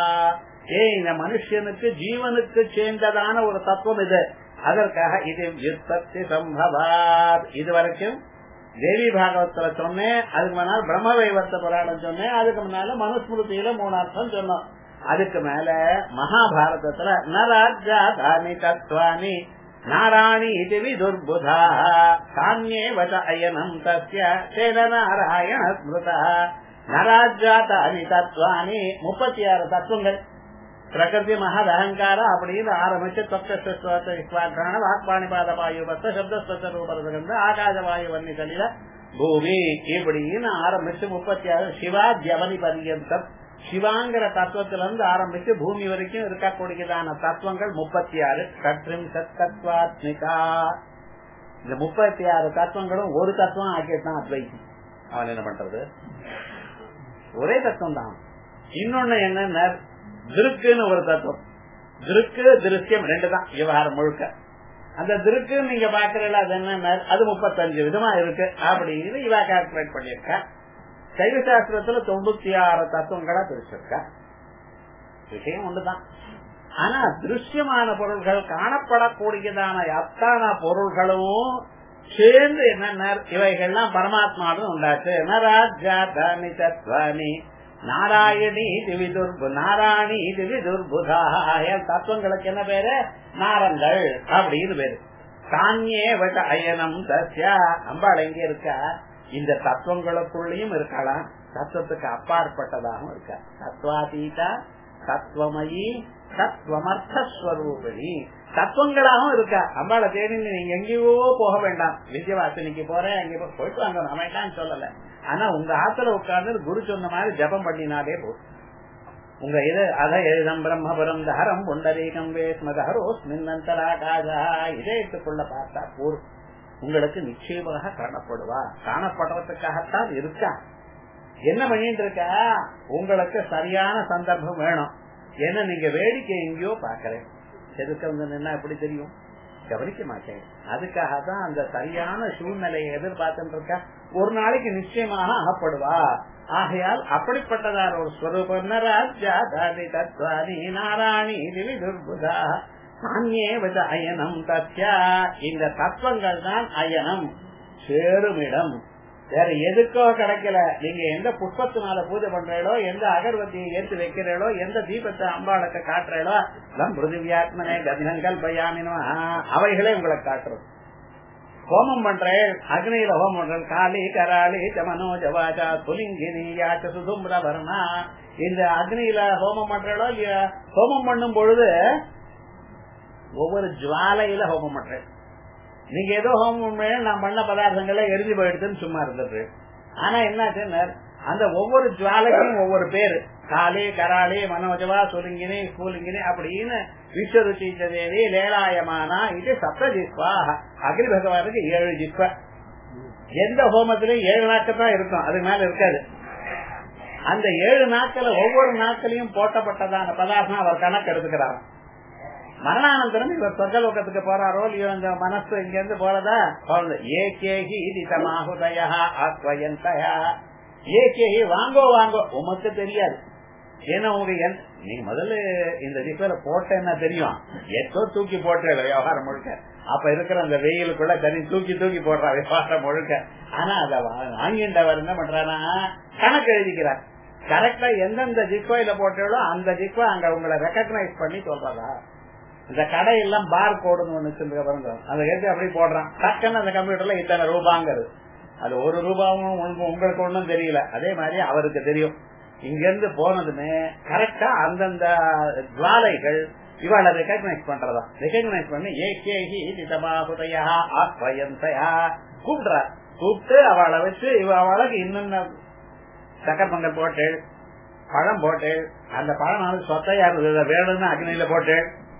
ஏ இந்த மனுஷனுக்கு ஜீவனுக்கு சேர்ந்ததான ஒரு தத்துவம் இது அதற்காக இது விற்பத்தி சம்பவாத் இது வரைக்கும் தேவி பாகவத்துல சொன்னேன் அதுக்கு முன்னால் பிரம்ம வைவர்த்த புராணம் சொன்னேன் அதுக்கு முன்னால மனுஸ்மிருதியில மூணு அர்த்தம் சொன்னோம் அதுக்கு மேல மகாபாரதத்துல நராஜாதானி தத்வானி நாராணி இது விதுர்புதா சாமியே வச அயனம் தஸ்ய சேன நாராயண ஸ்மிருதா நராஜாதானி தத்வானி முப்பத்தி ஆறு தத்துவங்கள் பிரகிருதி மகத் அகங்கார அப்படின்னு ஆரம்பிச்சு தொக்கஸ்வான வாக்பாணி பாத வாயு பத்த சப்தஸ்வச ரூபரசகந்த ஆகாத வாயு வன்னி கலில பூமி இப்படின்னு ஆரம்பிச்சு முப்பத்தி ஆறு சிவா ஜவனி பரியந்தம் சிவாங்கிற தத்துவத்துல இருந்து ஆரம்பிச்சு பூமி வரைக்கும் இருக்கக்கூடியதான தத்துவங்கள் முப்பத்தி ஆறு கற்றிம் சத்தத்வாத்மிகா இந்த முப்பத்தி ஆறு தத்துவங்களும் ஒரு தத்துவம் ஆக்கிட்டான் அத்வைத்தி அவன் என்ன பண்றது ஒரே தத்துவம் தான் இன்னொன்னு என்ன திருக்குன்னு ஒரு தத்துவம் திருக்கு திருஷ்யம் ரெண்டு தான் விவகாரம் முழுக்க அந்த திருக்கு நீங்க பாக்குறீங்களா அது என்ன அது முப்பத்தஞ்சு விதமா இருக்கு அப்படின்னு இவ கால்குலேட் பண்ணிருக்கா சைவ சாஸ்திரத்துல தொண்ணூத்தி ஆறு தத்துவங்களா பிரிச்சிருக்கா விஷயம் ஒண்ணுதான் ஆனா திருஷ்யமான பொருள்கள் காணப்படக்கூடியதான அத்தான பொருள்களும் சேர்ந்து என்னென்ன இவைகள்லாம் பரமாத்மாவும் உண்டாச்சு நராஜாதானி தத்வானி நாராயணி திவிதுர்பு நாராயணி திவிதுர்புதா தத்துவங்களுக்கு என்ன பேரு நாரங்கள் அப்படின்னு பேரு தானியே வட்ட அயனம் தஸ்யா அம்பாள் எங்க இருக்கா இந்த தத்துவங்களுக்குள்ளயும் இருக்கலாம் தத்துவத்துக்கு அப்பாற்பட்டதாகவும் இருக்கா தத்வாதீதா தத்துவமயி தத்துவமர்த்தஸ்வரூபிணி தத்துவங்களாகவும் இருக்கா அம்பாளை தேடி நீங்க எங்கேயோ போக வேண்டாம் வித்யவாசனிக்கு போறேன் அங்கே போ- போயிட்டு வாங்க நான் வேண்டாம்னு சொல்லல ஆனா உங்க ஆத்துல உட்கார்ந்து குரு சொன்ன மாதிரி ஜபம் பண்ணினாலே போதும் உங்க இது அத எழுதம் பிரம்மபுரம் தஹரம் புண்டரீகம் வேஸ்மதஹரோஸ்மின்னந்தராகாஜா இதயத்துக்குள்ள பார்த்தா போதும் உங்களுக்கு நிச்சயமாக காணப்படுவா காணப்படுறதுக்காகத்தான் இருக்கா என்ன பண்ணிட்டு இருக்கா உங்களுக்கு சரியான சந்தர்ப்பம் வேணும் ஏன்னா நீங்க வேடிக்கை எங்கேயோ பாக்குறேன் எதுக்கு வந்து நின்னா எப்படி தெரியும் கவனிக்க மாட்டேன் அதுக்காக தான் அந்த சரியான சூழ்நிலையை எதிர்பார்த்துட்டு இருக்கா ஒரு நாளைக்கு நிச்சயமாக அகப்படுவா ஆகையால் அப்படிப்பட்டதான ஒரு ஸ்வரூபம் ராஜ்யாதி தத்வாதி நாராணி திவி துர்புதா சாமியேவத அயனம் தத்யா இந்த தத்துவங்கள் தான் அயனம் சேருமிடம் வேற எதுக்கோ கிடைக்கல நீங்க எந்த புஷ்பத்தினால பூஜை பண்றீங்களோ எந்த அகர்வத்தியை ஏற்றி வைக்கிறீங்களோ எந்த தீபத்தை அம்பாளுக்கு காட்டுறீங்களோ எல்லாம் பிருதிவியாத்மனே கந்தங்கள் பயாமினோ அவைகளே உங்களுக்கு காட்டுறது ஹோமம் பண்றேன் அக்னியில ஹோமம் பண்றேன் காளி கராளி ஜமனோ ஜவாஜா புலிங்கினி யாச்ச சுதும்ர வர்ணா இந்த அக்னியில ஹோமம் பண்றீங்களோ இல்லையா ஹோமம் பண்ணும் பொழுது ஒவ்வொரு ஜுவாலையில ஹோமம் பண்றேன் நீங்க ஏதோ ஹோமம் பண்ண நான் பண்ண பதார்த்தங்களை எரிஞ்சு போயிடுதுன்னு சும்மா இருந்தது ஆனா என்னாச்சுன்னு அந்த ஒவ்வொரு ஜுவாலைக்கும் ஒவ்வொரு பேரு காளி கராளி மனோஜவா சுலிங்கினி கூலிங்கினி அப்படின்னு விஸ்வருச்சி தேவி லேலாயமானா இது சப்த ஜிஸ்வா அக்னி பகவானுக்கு ஏழு ஜிஸ்வ எந்த ஹோமத்திலையும் ஏழு நாட்கள் தான் இருக்கும் அது மேல இருக்காது அந்த ஏழு நாட்கள ஒவ்வொரு நாட்களையும் போட்டப்பட்டதான பதார்த்தம் அவர் கணக்கு எடுத்துக்கிறார் மரணானந்தரம் இவர் சொர்க்கலோகத்துக்கு போறாரோ இல்லையோ இந்த மனசு இங்க இருந்து போறதா போறது ஏகேகி திதமாகுதயா ஆத்வயந்தயா ஏகேகி வாங்கோ வாங்கோ உமக்கு தெரியாது ஏன்னா உங்க என்- நீங்க முதல்ல இந்த ஜிப்பேல போட்டேன்னா தெரியும் எத்தோ தூக்கி போட்டே விவகாரம் முழுக்க அப்ப இருக்கிற அந்த வெயிலுக்குள்ள தனி தூக்கி தூக்கி போடுறா விவகாரம் முழுக்க ஆனா அத வா- வாங்கின்றவர் என்ன பண்றானா கணக்கு எழுதிக்கிறார் கரெக்டா எந்தெந்த ஜிக்வாயில போட்டாலோ அந்த ஜிக்வா அங்க உங்களை ரெக்கக்னைஸ் பண்ணி சொல்றதா இந்த கடையெல்லாம் பார் கோடுன்னு ஒண்ணு வச்சிருக்க பாருங்க அதை எடுத்து அப்படி போடுறான் டக்குன்னு அந்த கம்ப்யூட்டர்ல இத்தனை ரூபாங்கிறது அது ஒரு ரூபாவும் உங்களுக்கு- உங்களுக்கு ஒண்ணும் தெரியல அதே மாதிரி அவருக்கு தெரியும் இங்க இருந்து போனதுமே கரெக்டா அந்தந்த ஜுவாலைகள் இவாளை ரெக்கக்னைஸ் பண்றதா ரெக்கக்னைஸ் பண்ணி ஏகேஹி நிதமாபுதையா ஆத்வயந்தயா கூப்பிடுறா கூப்பிட்டு அவளை வச்சு இவ அவளுக்கு இன்னொன்னு சக்கர பொங்கல் போட்டு பழம் போட்டு அந்த பழம் வந்து சொத்தையா இருந்தது வேணும்னு அக்னியில போட்டு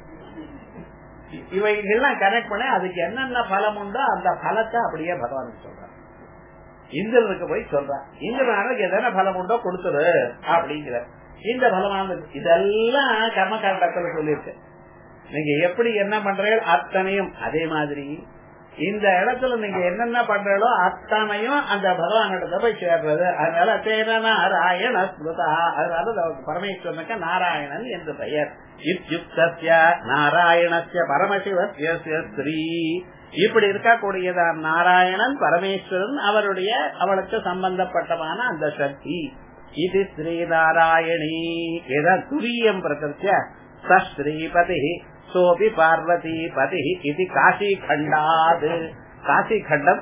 இவைகள்லாம் கனெக்ட் பண்ணி அதுக்கு என்னென்ன பலம் உண்டோ அந்த பலத்தை அப்படியே பகவான் சொல்றான் இந்திரனுக்கு போய் சொல்றான் இந்திரனுக்கு எதன பலம் உண்டோ கொடுத்துரு அப்படிங்கிற இந்த பலமானது இதெல்லாம் கர்மகாண்டத்துல சொல்லியிருக்கு நீங்க எப்படி என்ன பண்றீங்க அத்தனையும் அதே மாதிரி இந்த இடத்துல நீங்க என்னென்ன பண்றீங்களோ அத்தனையும் அந்த பகவான் இடத்துல போய் சேர்றது அதனால தேன நாராயண ஸ்மிருதா அதனால அவருக்கு பரமேஸ்வரனுக்கு நாராயணன் என்று பெயர் இத்யுக்தஸ்ய நாராயணஸ்ய பரமசிவஸ்ய ஸ்ரீ இப்படி இருக்கக்கூடியதான் நாராயணன் பரமேஸ்வரன் அவருடைய அவளுக்கு சம்பந்தப்பட்டமான அந்த சக்தி இது ஸ்ரீ நாராயணி எதா துரியம் பிரகிருத்திய ஸ்ரீபதி சோபி பார்வதி பதி இது காசி கண்டாது காசி கண்டம்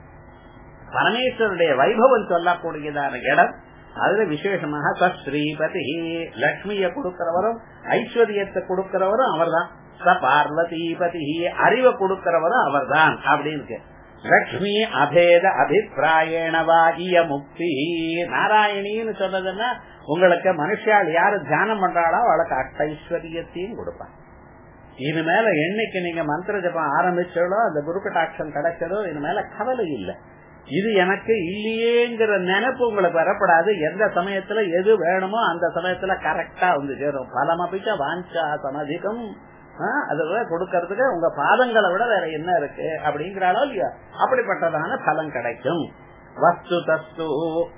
பரமேஸ்வருடைய வைபவம் சொல்லக்கூடியதான இடம் அதுல விசேஷமாக ஸ்ரீபதி லட்சுமிய கொடுக்கிறவரும் ஐஸ்வர்யத்தை கொடுக்கிறவரும் அவர்தான் ச பார்வதிபதி அறிவை கொடுக்கிறவரும் அவர்தான் அப்படின்னு லட்சுமி அபேத அபிப்பிராயணவா இய முக்தி நாராயணின்னு சொன்னதுன்னா உங்களுக்கு மனுஷால் யாரு தியானம் பண்றாளோ அவளுக்கு அஷ்டைஸ்வரியத்தையும் கொடுப்பான் இனிமேல என்னைக்கு நீங்க மந்திர ஜபம் ஆரம்பிச்சோ அந்த குரு கட்டாட்சம் கிடைச்சதோ இனிமேல கவலை இல்லை இது எனக்கு இல்லையேங்கிற நினைப்பு உங்களுக்கு வரப்படாது எந்த சமயத்துல எது வேணுமோ அந்த சமயத்துல கரெக்டா வந்து சேரும் பலமபிச்ச வாஞ்சா சமதிகம் அதுல கொடுக்கறதுக்கு உங்க பாதங்களை விட வேற என்ன இருக்கு அப்படிங்கிறாளோ இல்லையா அப்படிப்பட்டதான பலன் கிடைக்கும் வஸ்து தஸ்து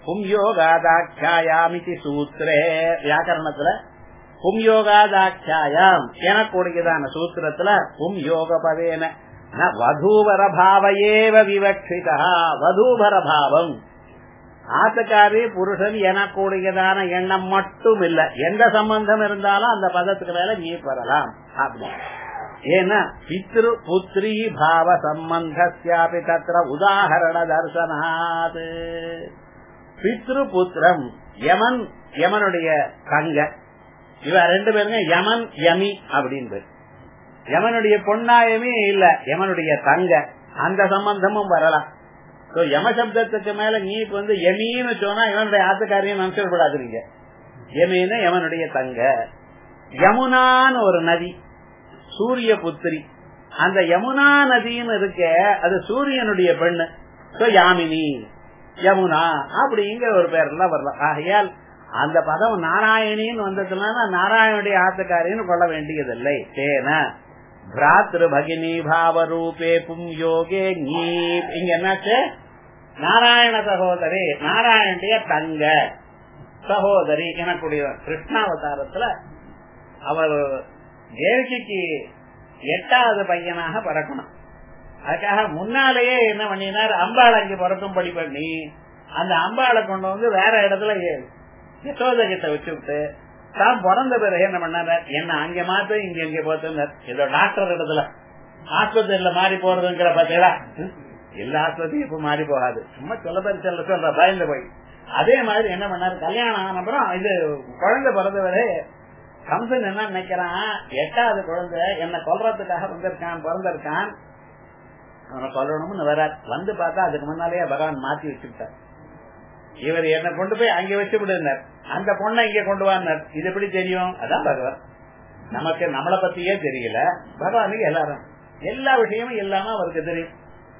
பும்யோகாதாக்கியாயாமிதி சூத்திரே வியாக்கரணத்துல பும்யோகாதாக்கியாயாம் எனக்கூடியதான சூத்திரத்துல பும்யோக பதேன வதூவர பாவையேவ விவக்ஷிதா வதூவர பாவம் ஆசக்காரி புருஷன் எனக்கூடியதான எண்ணம் மட்டும் இல்ல எந்த சம்பந்தம் இருந்தாலும் அந்த பதத்துக்கு மேல நீ பெறலாம் அப்படி ஏன்னா பித்ரு புத்திரி பாவ சம்பந்தாபி தத்திர உதாகரண தர்சனாது பித்ரு புத்திரம் யமன் யமனுடைய தங்க இவ ரெண்டு பேருமே யமன் யமி அப்படின்னு பேர் யமனுடைய பொன்னாயமே இல்ல யமனுடைய தங்க அந்த சம்பந்தமும் வரலாம் So, யம சப்தத்துக்கு மேல நீ இப்ப வந்து யமின்னு சொன்னா இவனுடைய ஆத்துக்காரையும் நினைச்சிடக்கூடாதுங்க யமின்னு யமனுடைய தங்க யமுனான்னு ஒரு நதி சூரிய புத்திரி அந்த யமுனா நதின்னு இருக்க அது சூரியனுடைய பெண்ணு So, யாமினி யமுனா அப்படிங்கிற ஒரு பேர்லாம் வரலாம் ஆகையால் அந்த பதம் நாராயணின்னு வந்ததுனால நாராயணுடைய ஆத்துக்காரின்னு கொள்ள வேண்டியதில்லை தேன பிராத்ரு பகினி பாவ ரூபே பும் யோகே நீ இங்க என்னாச்சு நாராயண சகோதரி நாராயணுடைய தங்க சகோதரி எனக்குடைய கிருஷ்ணாவதாரத்துல அவர் தேவகிக்கு எட்டாவது பையனாக பிறக்கணும் அதுக்காக முன்னாலேயே என்ன பண்ணினார் அம்பாள் அங்க பிறக்கும்படி பண்ணி அந்த அம்பாளை கொண்டு வந்து வேற இடத்துல யசோத கிட்ட வச்சு விட்டு தான் பிறந்த பிறகு என்ன பண்ணார் என்ன அங்க மாத்த இங்க இங்க போத்துனார் ஏதோ டாக்டர் இடத்துல ஆஸ்பத்திரியில மாறி போறதுங்கிற பாத்தீங்களா எல்லா ஆஸ்பத்திரியும் இப்ப மாறி போகாது சும்மா சொல்ல பேர் சொல்ல சொல்ற பயந்து போய் அதே மாதிரி என்ன பண்ணாரு கல்யாணம் ஆன அப்புறம் இது குழந்தை பிறந்த வரை கம்சன் என்ன நினைக்கிறான் எட்டாவது குழந்தை என்ன கொல்றதுக்காக வந்திருக்கான் பிறந்திருக்கான் அவனை கொல்லணும்னு வரார் வந்து பார்த்தா அதுக்கு முன்னாலேயே பகவான் மாத்தி வச்சுட்டார் இவர் என்ன கொண்டு போய் அங்க வச்சு விடுனார் அந்த பொண்ணை இங்க கொண்டு வார் இது எப்படி தெரியும் அதான் பகவான் நமக்கு நம்மளை பத்தியே தெரியல பகவானுக்கு எல்லாரும் எல்லா விஷயமும் எல்லாமே அவருக்கு தெரியும்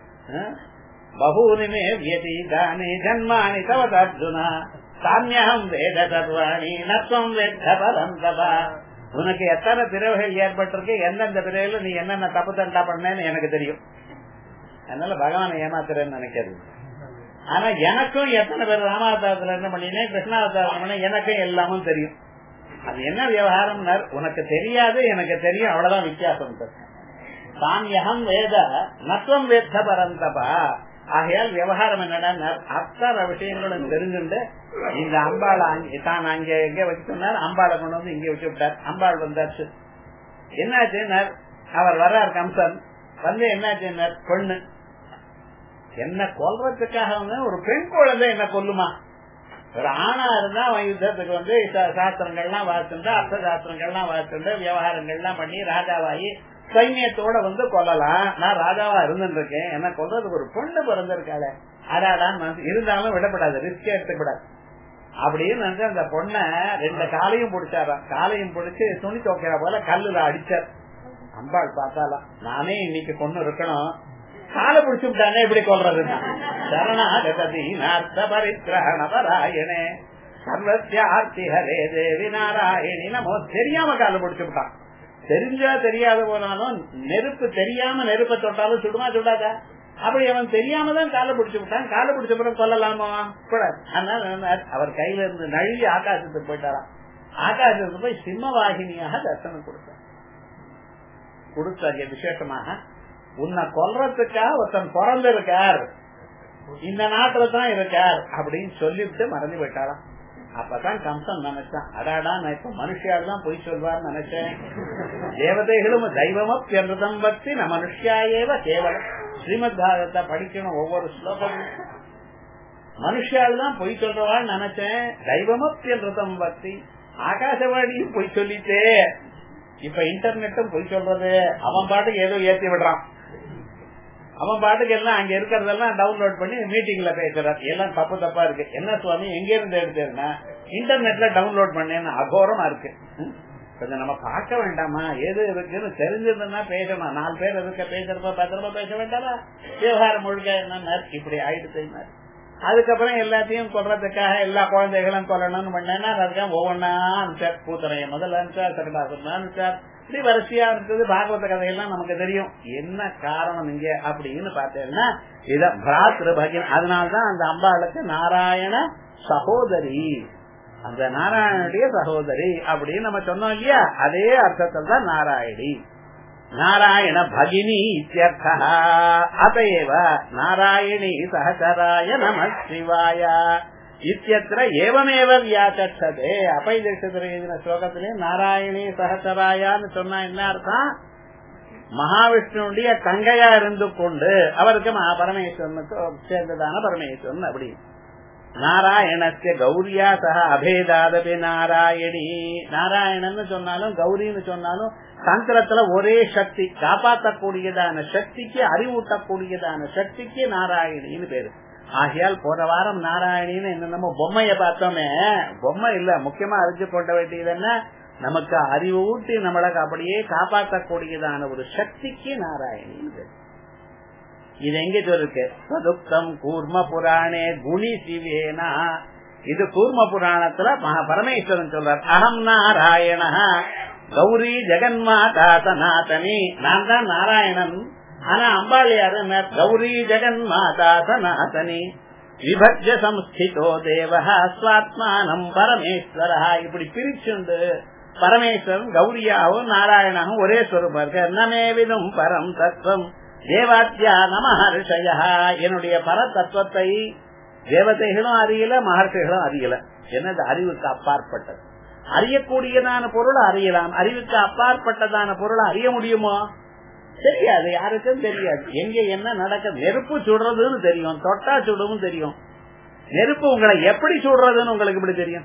பகூனிமே வியதீதானி ஜன்மானி தவத அர்ஜுனா சாமியம் வேத சர்வாணி நத்வம் வேத பரந்தபா உனக்கு எத்தனை பிறவைகள் ஏற்பட்டிருக்கு எந்தெந்த பிறவையில நீ என்னென்ன தப்பு தண்டா பண்ணேன்னு எனக்கு தெரியும் அதனால பகவானை ஏமாத்துறேன்னு நினைக்கிறது ஆனா எனக்கும் எத்தனை பேர் ராமாவதாரத்துல என்ன பண்ணினேன் கிருஷ்ணாவதாரம் பண்ண எனக்கும் எல்லாமும் தெரியும் அது என்ன விவகாரம் உனக்கு தெரியாது எனக்கு தெரியும் அவ்வளவுதான் வித்தியாசம் சாமியகம் வேத நத்வம் வேத்த பரந்தபா ஆகையால் விவகாரம் என்னடா அத்தனை விஷயங்களும் தெரிஞ்சுண்டு இந்த அம்பாளை தான் அங்க எங்க வச்சு சொன்னார் அம்பாளை கொண்டு வந்து இங்க வச்சு விட்டார் அம்பாள் வந்தாச்சு என்னாச்சு அவர் வர்றார் கம்சன் வந்து என்னாச்சு பொண்ணு என்ன கொல்றதுக்காக வந்து ஒரு பெண் குழந்தை என்ன கொல்லுமா ஒரு ஆணா இருந்தா அவன் யுத்தத்துக்கு வந்து சாஸ்திரங்கள்லாம் வாசிட்டு அர்த்த சாஸ்திரங்கள்லாம் வாசிட்டு விவகாரங்கள்லாம் பண்ணி ராஜாவாயி சைன்யத்தோட வந்து கொல்லலாம் நான் ராஜாவா இருந்துட்டு இருக்கேன் என்ன கொல்றதுக்கு ஒரு பொண்ணு பிறந்திருக்காளே அடாடான் இருந்தாலும் விடப்படாது ரிஸ்க் எடுத்துக்கூடாது அப்படின்னு வந்து அந்த பொண்ண ரெண்டு காலையும் பிடிச்சாராம் காலையும் பிடிச்சு துணி துவைக்கிற போல கல்லுல அடிச்சார் அம்பாள் பார்த்தாலாம் நானே இன்னைக்கு பொண்ணு இருக்கணும் காலை பிடிச்சு விட்டானே எப்படி கொள்றது சரணாகதீனார்த்த பரித்ரஹண பராயணே சர்வத்தியார்த்தி ஹரே தேவி நாராயணி நமோ தெரியாம காலை பிடிச்சு விட்டான் தெரிஞ்சா தெரியாத போனாலும் நெருப்பு தெரியாம நெருப்ப தொட்டாலும் சுடுமா சுடாதா அப்படி அவன் தெரியாம தான் காலை பிடிச்சு விட்டான் காலை பிடிச்ச பிறகு கொல்லலாமா கூடாது அதனால அவர் கையில இருந்து நழுவி ஆகாசத்துக்கு போயிட்டாராம் ஆகாசத்துக்கு போய் சிம்மவாகினியாக தர்சனம் கொடுத்தார் கொடுத்தாங்க விசேஷமாக உன்னை கொல்றதுக்காக ஒருத்தன் பிறந்திருக்கார் இந்த நாட்டுல தான் இருக்கார் அப்படின்னு சொல்லிவிட்டு மறந்து விட்டாராம் அப்பதான் கம்சன் நினைச்சான் அடாடா நான் இப்ப மனுஷியால் தான் பொய் சொல்வார்னு நினைச்சேன் தேவதைகளும் தெய்வமும் என்றதம் பக்தி ந மனுஷியாயேவ கேவலம் ஸ்ரீமத் பாரதத்தை படிக்கணும் ஒவ்வொரு ஸ்லோகமும் மனுஷியால் தான் பொய் சொல்றவான்னு நினைச்சேன் தெய்வமும் என்றதம் பக்தி ஆகாசவாணியும் பொய் சொல்லிட்டே இப்ப இன்டர்நெட்டும் பொய் சொல்றது அவன் பாட்டுக்கு ஏதோ ஏத்தி விடுறான் அவன் பாட்டுக்கு எல்லாம் அங்க இருக்கிறதெல்லாம் டவுன்லோட் பண்ணி மீட்டிங்ல பேசுறாரு எல்லாம் தப்பு தப்பா இருக்கு என்ன சுவாமி எங்க இருந்து எடுத்தேன்னா இன்டர்நெட்ல டவுன்லோட் பண்ணேன்னு அகோரமா இருக்கு கொஞ்சம் நம்ம பார்க்க வேண்டாமா எது இருக்குன்னு தெரிஞ்சிருந்தா பேசணும் நாலு பேர் இருக்க பேசுறப்ப பத்திரமா பேச வேண்டாமா விவகாரம் முழுக்க என்ன இப்படி ஆயிடுச்சு அதுக்கப்புறம் எல்லாத்தையும் கொல்றதுக்காக எல்லா குழந்தைகளும் கொல்லணும்னு பண்ணேன்னா அதுக்காக ஒவ்வொன்னா அனுப்பிச்சார் பூத்தனைய முதல்ல அனுப்பிச்சார் சகடாசுரன் அனுப்பிச்சார் இப்படி வரிசையா இருந்தது பாகவத கதையெல்லாம் நமக்கு தெரியும் என்ன காரணம் இங்க அப்படின்னு பார்த்தேன்னா இத பிராத்ரு பகின் அதனால்தான் அந்த அம்பாளுக்கு நாராயண சகோதரி அந்த நாராயணனுடைய சகோதரி அப்படின்னு நம்ம சொன்னோம் இல்லையா அதே அர்த்தத்தில் தான் நாராயணி நாராயண பகினி இத்தியர்த்தா அதையேவ நாராயணி சகசராய நம சிவாய இத்தியத்திர ஏவமேவ வியாச்சதே அபைதேசத்துல ஸ்லோகத்திலே நாராயணி சகசராயான்னு சொன்னா என்ன அர்த்தம் மகாவிஷ்ணுடைய தங்கையா இருந்து கொண்டு அவருக்கு பரமேஸ்வரனுக்கு சேர்ந்ததான பரமேஸ்வரன் அப்படி நாராயணஸ்ய கௌரியா சக அபேதாதபி நாராயணி நாராயணன்னு சொன்னாலும் கௌரின்னு சொன்னாலும் தந்திரத்துல ஒரே சக்தி காப்பாற்றக்கூடியதான சக்திக்கு அறிவூட்டக்கூடியதான சக்திக்கு நாராயணின்னு பேரு ஆகையால் போன வாரம் நாராயணின்னு என்ன நம்ம பொம்மைய பார்த்தோமே பொம்மை இல்ல முக்கியமா அறிஞ்சு கொண்ட வேண்டியது என்ன நமக்கு அறிவு ஊட்டி நம்மளை அப்படியே காப்பாற்றக்கூடியதான ஒரு சக்திக்கு நாராயணின்னு பேரு இது எங்க சொல்லிருக்கு சதுக்தம் கூர்ம புராணே குணி சிவேனா இது கூர்ம புராணத்துல மகா பரமேஸ்வரன் சொல்றார் அகம் நாராயண கௌரி ஜெகன்மாதா சனாதனி நான் தான் நாராயணன் ஆனா அம்பாள் யாரு கௌரி ஜெகன்மாதா சனாதனி விபஜ்ய சம்ஸ்திதோ தேவ ஸ்வாத்மானம் பரமேஸ்வர இப்படி பிரிச்சுண்டு பரமேஸ்வரன் கௌரியாவும் நாராயணாவும் ஒரே ஸ்வரூபம் இருக்கு நமேவிலும் பரம் தத்துவம் தேவாத்தியா நம ரிஷய என்னுடைய பர தத்துவத்தை தேவதைகளும் அறியல மகர்ஷிகளும் அறியல என்னது அறிவுக்கு அப்பாற்பட்டது அறியக்கூடியதான பொருள் அறியலாம் அறிவுக்கு அப்பாற்பட்டதான பொருள் அறிய முடியுமோ தெரியாது யாருக்கும் தெரியாது எங்க என்ன நடக்க நெருப்பு சுடுறதுன்னு தெரியும் தொட்டா சுடுவும் தெரியும் நெருப்பு உங்களை எப்படி சுடுறதுன்னு உங்களுக்கு இப்படி தெரியும்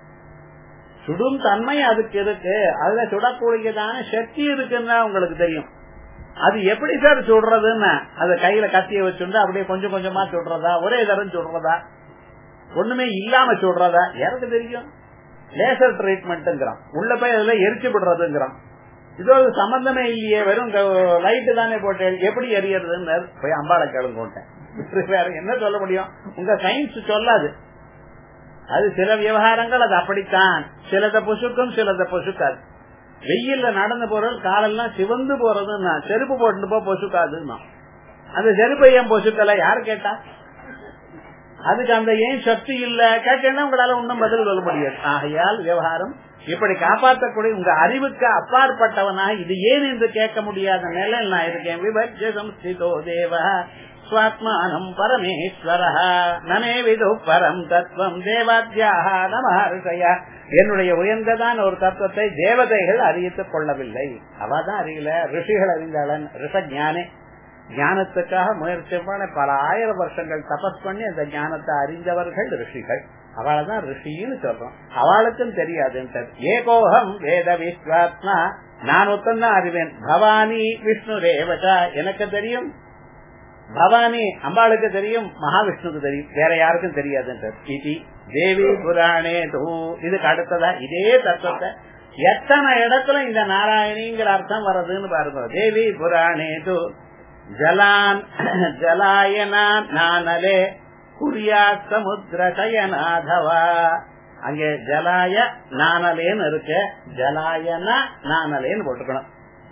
சுடும் தன்மை அதுக்கு இருக்கு அதுல சுடக்கூடியதான சக்தி இருக்குன்னா உங்களுக்கு தெரியும் அது எப்படி சார் சுடுறதுன்னு அது கையில கத்திய வச்சுட்டு அப்படியே கொஞ்சம் கொஞ்சமா சுடுறதா ஒரே தரம் சுடுறதா ஒண்ணுமே இல்லாம சுடுறதா எனக்கு தெரியும் லேசர் ட்ரீட்மெண்ட்ங்கிறான் உள்ள போய் அதுல எரிச்சு விடுறதுங்கிறான் இது ஒரு சம்பந்தமே இல்லையே வெறும் லைட்டு தானே போட்டு எப்படி எரியறதுன்னு போய் அம்பாளை கேளுங்கோட்டேன் வேற என்ன சொல்ல முடியும் உங்க சயின்ஸ் சொல்லாது அது சில விவகாரங்கள் அது அப்படித்தான் சிலத பொசுக்கும் சிலத பொசுக்காது வெயில்ல நடந்த பொருள் காலெல்லாம் சிவந்து போறதுன்னா செருப்பு போட்டு போ பொசுக்காதுன்னா அந்த செருப்பை ஏன் பொசுக்கல யாரு கேட்டா அதுக்கு அந்த ஏன் சக்தி இல்ல கேட்டேன்னா உங்களால ஒன்னும் பதில் சொல்ல முடியாது ஆகையால் விவகாரம் இப்படி காப்பாற்றக்கூடிய உங்க அறிவுக்கு அப்பாற்பட்டவனாக இது ஏன் என்று கேட்க முடியாத நிலையில் நான் இருக்கேன் விபஜம் ஸ்திதோ தேவ ஸ்வாத்மானம் பரமேஸ்வர நமே விது பரம் தத்துவம் தேவாத்தியாக நமஹர்ஷய என்னுடைய உயர்ந்ததான ஒரு தத்துவத்தை தேவதைகள் அறிவித்துக் கொள்ளவில்லை அவதான் அறியல ரிஷிகள் அறிந்தாளன் ரிஷ ஞானே ஞானத்துக்காக முயற்சி பண்ண பல ஆயிரம் வருஷங்கள் தபஸ் பண்ணி அந்த ஞானத்தை அறிந்தவர்கள் ரிஷிகள் அவளதான் ரிஷின்னு சொல்றோம் அவளுக்கும் தெரியாது ஏகோகம் வேத விஸ்வாத்மா நான் ஒத்தந்தான் அறிவேன் பவானி விஷ்ணு ரேவதா எனக்கு தெரியும் பவானி அம்பாளுக்கு தெரியும் மகாவிஷ்ணுக்கு தெரியும் வேற யாருக்கும் தெரியாது தேவி புராணே தூ இதுக்கு அடுத்ததா இதே தத்துவத்தை எத்தனை இடத்துல இந்த நாராயணிங்கிற அர்த்தம் வர்றதுன்னு பாருங்க தேவி புராணே தூ ஜலான் ஜலாயனா நானலே குரியா சமுத்திர சயநாதவா அங்கே ஜலாய நானலேன்னு இருக்கு ஜலாயனா நானலேன்னு போட்டுக்கணும்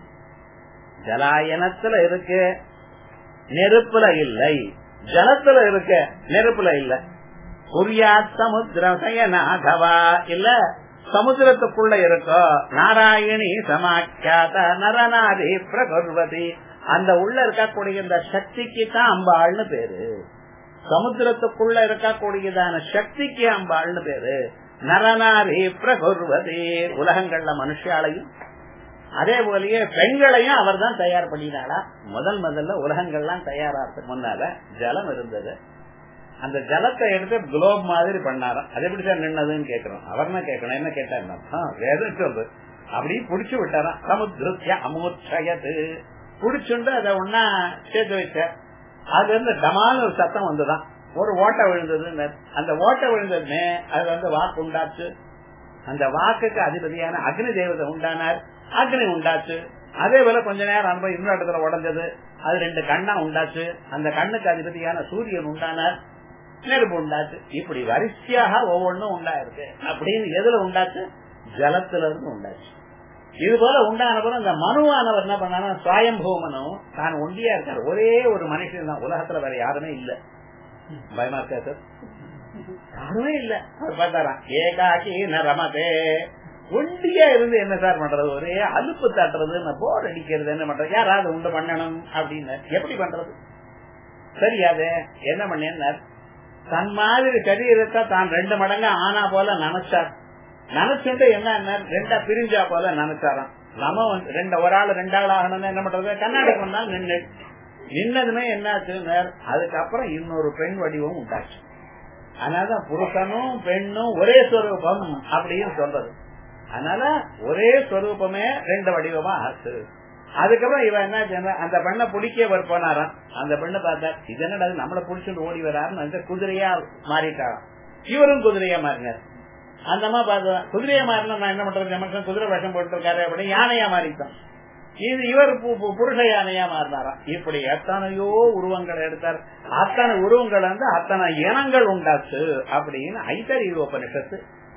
ஜலாயனத்துல இருக்கு நெருப்புல இல்லை ஜலத்துல இருக்க நெருப்புல இல்ல குரியா சமுத்திர சயநாதவா இல்ல சமுத்திரத்துக்குள்ள இருக்கோ நாராயணி சமாக்கியாத நரநாதி பிரகர்வதி அந்த உள்ள இருக்கக்கூடிய இந்த சக்திக்கு தான் அம்பாள்னு பேரு சமுத்திரத்துக்குள்ள இருக்கக்கூடியதான சக்திக்கு அம்பாள்னு பேரு நரநாரி பிரகுர்வதி உலகங்கள்ல மனுஷாலையும் அதே போலயே பெண்களையும் அவர் தான் தயார் பண்ணினாளா முதல் முதல்ல உலகங்கள்லாம் தயாராகிறதுக்கு முன்னால ஜலம் இருந்தது அந்த ஜலத்தை எடுத்து குளோப் மாதிரி பண்ணாராம் அது எப்படி சார் நின்னதுன்னு கேக்குறோம் அவர் தான் கேட்கணும் என்ன கேட்டா வேதம் சொல்றது அப்படி புடிச்சு விட்டாராம் சமுத்திரத்திய அமூர்ச்சயது புடிச்சுண்டு அதை ஒன்னா சேர்த்து வச்ச அதுல இருந்து டமால் ஒரு சத்தம் வந்துதான் ஒரு ஓட்டை விழுந்தது அந்த ஓட்டை விழுந்ததுமே அது வந்து வாக்கு உண்டாச்சு அந்த வாக்குக்கு அதிபதியான அக்னி தேவதை உண்டானார் அக்னி உண்டாச்சு அதே போல கொஞ்ச நேரம் அனுபவம் இன்னொரு இடத்துல உடஞ்சது அது ரெண்டு கண்ணா உண்டாச்சு அந்த கண்ணுக்கு அதிபதியான சூரியன் உண்டானார் நெருப்பு உண்டாச்சு இப்படி வரிசையாக ஒவ்வொன்றும் உண்டாயிருக்கு அப்படின்னு எதுல உண்டாச்சு ஜலத்துல இருந்து உண்டாச்சு இது போல உண்டான போது அந்த மனுவானவர் என்ன பண்ணாரு சுவாயம்பூமனு தான் ஒண்டியா இருக்காரு ஒரே ஒரு மனுஷன் தான் உலகத்துல வேற யாருமே இல்ல பயமா இருக்கா சார் யாருமே இல்ல அவர் பார்த்தாராம் ஏகாக்கி ரமதே ஒண்டியா இருந்து என்ன சார் பண்றது ஒரே அலுப்பு தட்டுறது போர் அடிக்கிறது என்ன பண்றது யாராவது உண்டு பண்ணணும் அப்படின்னு எப்படி பண்றது சரியாது என்ன பண்ணேன் தன் மாதிரி சரீரத்தை தான் ரெண்டு மடங்கு ஆனா போல நினைச்சார் நினைச்சுட்டு என்ன ரெண்டா பிரிஞ்சா போல நினைச்சாராம் நம்ம ரெண்டு ஒரு ஆள் ரெண்டு ஆள் ஆகணும்னு என்ன பண்றது கண்ணாடி கொண்டால் நின்று நின்னதுமே என்னாச்சு அதுக்கப்புறம் இன்னொரு பெண் வடிவம் உண்டாச்சு அதனாலதான் புருஷனும் பெண்ணும் ஒரே ஸ்வரூபம் அப்படின்னு சொல்றது அதனால ஒரே ஸ்வரூபமே ரெண்டு வடிவமா ஆச்சு அதுக்கப்புறம் இவன் என்ன செய்யணும், அந்த பெண்ணை பிடிக்க இவர் போனாராம் அந்த பெண்ணை பார்த்தா இது என்னடா இது நம்மளை பிடிச்சிட்டு ஓடி வராருன்னு அந்த குதிரையா மாறிட்டாராம் இவரும் குதிரையா மாறினார் அந்த மாதிரி பார்த்தா குதிரையா மாறினா நான் என்ன பண்றது நமக்கு குதிரை வேஷம் போட்டு இருக்காரு அப்படின்னு யானையா மாறித்தான் இது இவர் பு- பு- புருஷ யானையா மாறினாராம் இப்படி எத்தனையோ உருவங்கள் எடுத்தார் அத்தனை உருவங்கள் வந்து அத்தனை இனங்கள் உண்டாச்சு அப்படின்னு ஐத்தறிவு உபனிஷத்து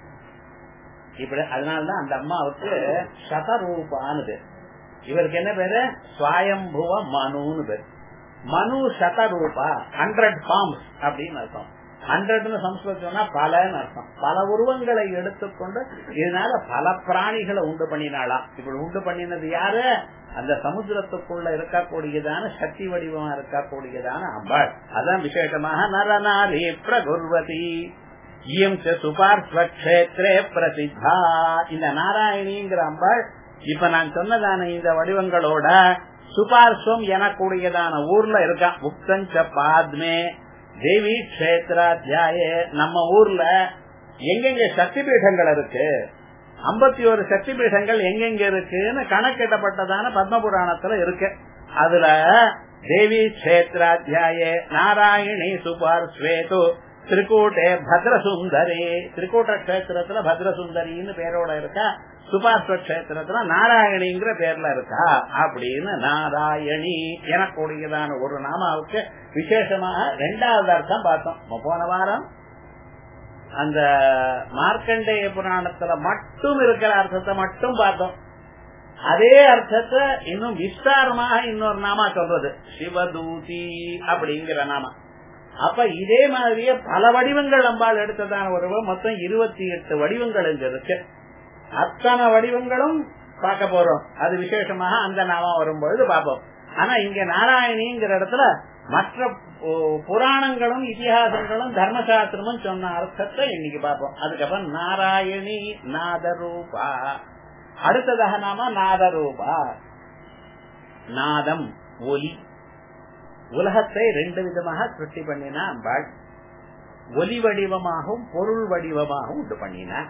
இப்படி அதனாலதான் அந்த அம்மாவுக்கு சதரூபான்னு பேர் இவருக்கு என்ன பேரு சுவாயம்புவ மனுன்னு பேர் மனு சதரூபா ஹண்ட்ரட் ஃபார்ம்ஸ் அப்படின்னு அர்த்தம் ஹண்ட்ரட்னு சம்ஸ்கிருதம்னா பலன்னு அர்த்தம் பல உருவங்களை எடுத்துக்கொண்டு இதனால பல பிராணிகளை உண்டு பண்ணினாளாம் இப்படி உண்டு பண்ணினது யாரு அந்த சமுத்திரத்துக்குள்ள இருக்கக்கூடியதான சக்தி வடிவமா இருக்கக்கூடியதான அம்பாள் அதான் விசேஷமாக நரநாரி பிரகுர்வதி இயம் சுபார்ஸ்வக்ஷேத்ரே பிரசித்தா இந்த நாராயணிங்கிற அம்பாள் இப்ப நான் சொன்னதான இந்த வடிவங்களோட சுபார்ஸ்வம் எனக்கூடியதான ஊர்ல இருக்கான் முக்தஞ்ச பாத்மே தேவி கஷேத்ராத்தியாய நம்ம ஊர்ல எங்கெங்க சக்தி பீடங்கள் இருக்கு ஐம்பத்தி ஒரு சக்தி பீடங்கள் எங்கெங்க இருக்குன்னு கணக்கிடப்பட்டதான பத்ம புராணத்துல இருக்கு அதுல தேவி கஷேத்ராத்தியாய நாராயணி சுபார் ஸ்வேது திரிகூட்டே பத்ரசுந்தரி திரிகூட்ட கஷேத்திரத்துல பத்ரசுந்தரின்னு பேரோட இருக்கா சுபாஸ்வ கஷேத்திரத்துல நாராயணிங்கிற பேர்ல இருக்கா அப்படின்னு நாராயணி எனக்கூடியதான ஒரு நாமாவுக்கு விசேஷமாக ரெண்டாவது அர்த்தம் பார்த்தோம் போன வாரம் அந்த மார்க்கண்டேய புராணத்துல மட்டும் இருக்கிற அர்த்தத்தை மட்டும் பார்த்தோம் அதே அர்த்தத்தை இன்னும் விஸ்தாரமாக இன்னொரு நாமா சொல்றது சிவதூதி அப்படிங்கிற நாமா அப்ப இதே மாதிரியே பல வடிவங்கள் அம்பாள் எடுத்ததான ஒரு மொத்தம் இருபத்தி எட்டு வடிவங்கள் இங்க இருக்கு அத்தனை வடிவங்களும் பார்க்க போறோம் அது விசேஷமாக அந்த நாமா வரும்பொழுது பார்ப்போம் ஆனா இங்க நாராயணிங்கிற இடத்துல மற்ற பு- புராணங்களும் இதிகாசங்களும் தர்மசாஸ்திரமும் சொன்ன அர்த்தத்தை இன்னைக்கு பார்ப்போம் அதுக்கப்புறம் நாராயணி நாதரூபா அடுத்ததாக நாம நாதரூபா நாதம் ஒலி உலகத்தை ரெண்டு விதமாக சிருஷ்டி பண்ணினா அம்பாள் ஒலி வடிவமாகவும் பொருள் வடிவமாகவும் உண்டு பண்ணினார்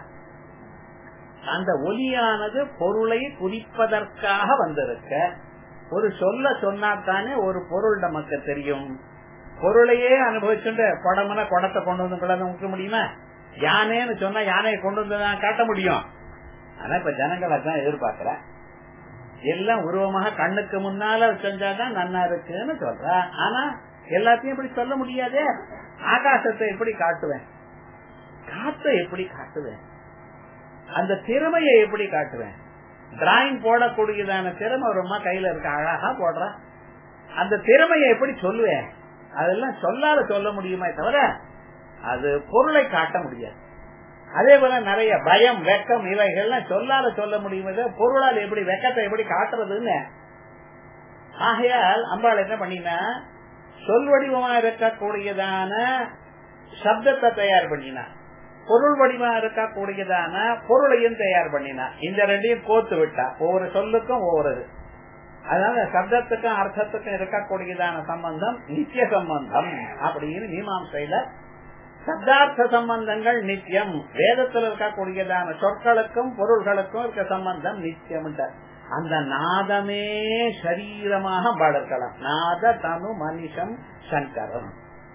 அந்த ஒலியானது பொருளை குறிப்பதற்காக வந்திருக்க ஒரு சொல்ல சொன்னாத்தானே ஒரு பொருள் நமக்கு தெரியும் பொருளையே அனுபவிச்சுட்டு குடம்னா குடத்தை கொண்டு வந்து கொள்ள முக்க முடியுமா யானைன்னு சொன்னா யானையை கொண்டு வந்து தான் காட்ட முடியும் ஆனா இப்ப ஜனங்கள் அதான் எதிர்பார்க்கிற எல்லாம் உருவமாக கண்ணுக்கு முன்னால செஞ்சாதான் நன்னா இருக்குன்னு சொல்ற ஆனா எல்லாத்தையும் இப்படி சொல்ல முடியாதே ஆகாசத்தை எப்படி காட்டுவேன் காத்தை எப்படி காட்டுவேன் அந்த திறமையை எப்படி காட்டுவேன் டிராயிங் போடக்கூடியதான திறமை ஒரு அம்மா கையில இருக்க அழகா போடுற அந்த திறமையை எப்படி சொல்லுவேன் அதெல்லாம் சொல்லாத சொல்ல முடியுமே தவிர அது பொருளை காட்ட முடியாது அதே போல நிறைய பயம் வெக்கம் இவைகள்லாம் சொல்லாத சொல்ல முடியுமே தவிர பொருளால் எப்படி வெக்கத்தை எப்படி காட்டுறதுன்னு ஆகையால் அம்பாள் என்ன பண்ணினா சொல் வடிவமா இருக்கக்கூடியதான சப்தத்தை தயார் பண்ணினா பொருள் வடிவா இருக்கக்கூடியதான பொருளையும் தயார் பண்ணினா இந்த ரெண்டையும் கோத்து விட்டா ஒவ்வொரு சொல்லுக்கும் ஒவ்வொரு இது. அதனால சப்தத்துக்கும் அர்த்தத்துக்கும் இருக்கக்கூடியதான சம்பந்தம் நித்திய சம்பந்தம் அப்படின்னு மீமாசையில சப்தார்த்த சம்பந்தங்கள் நித்தியம் வேதத்தில் இருக்கக்கூடியதான சொற்களுக்கும் பொருள்களுக்கும் இருக்க சம்பந்தம் நித்தியம் அந்த நாதமே சரீரமாக வளர்க்கலாம் நாத தனு மனுஷம் சங்கரம்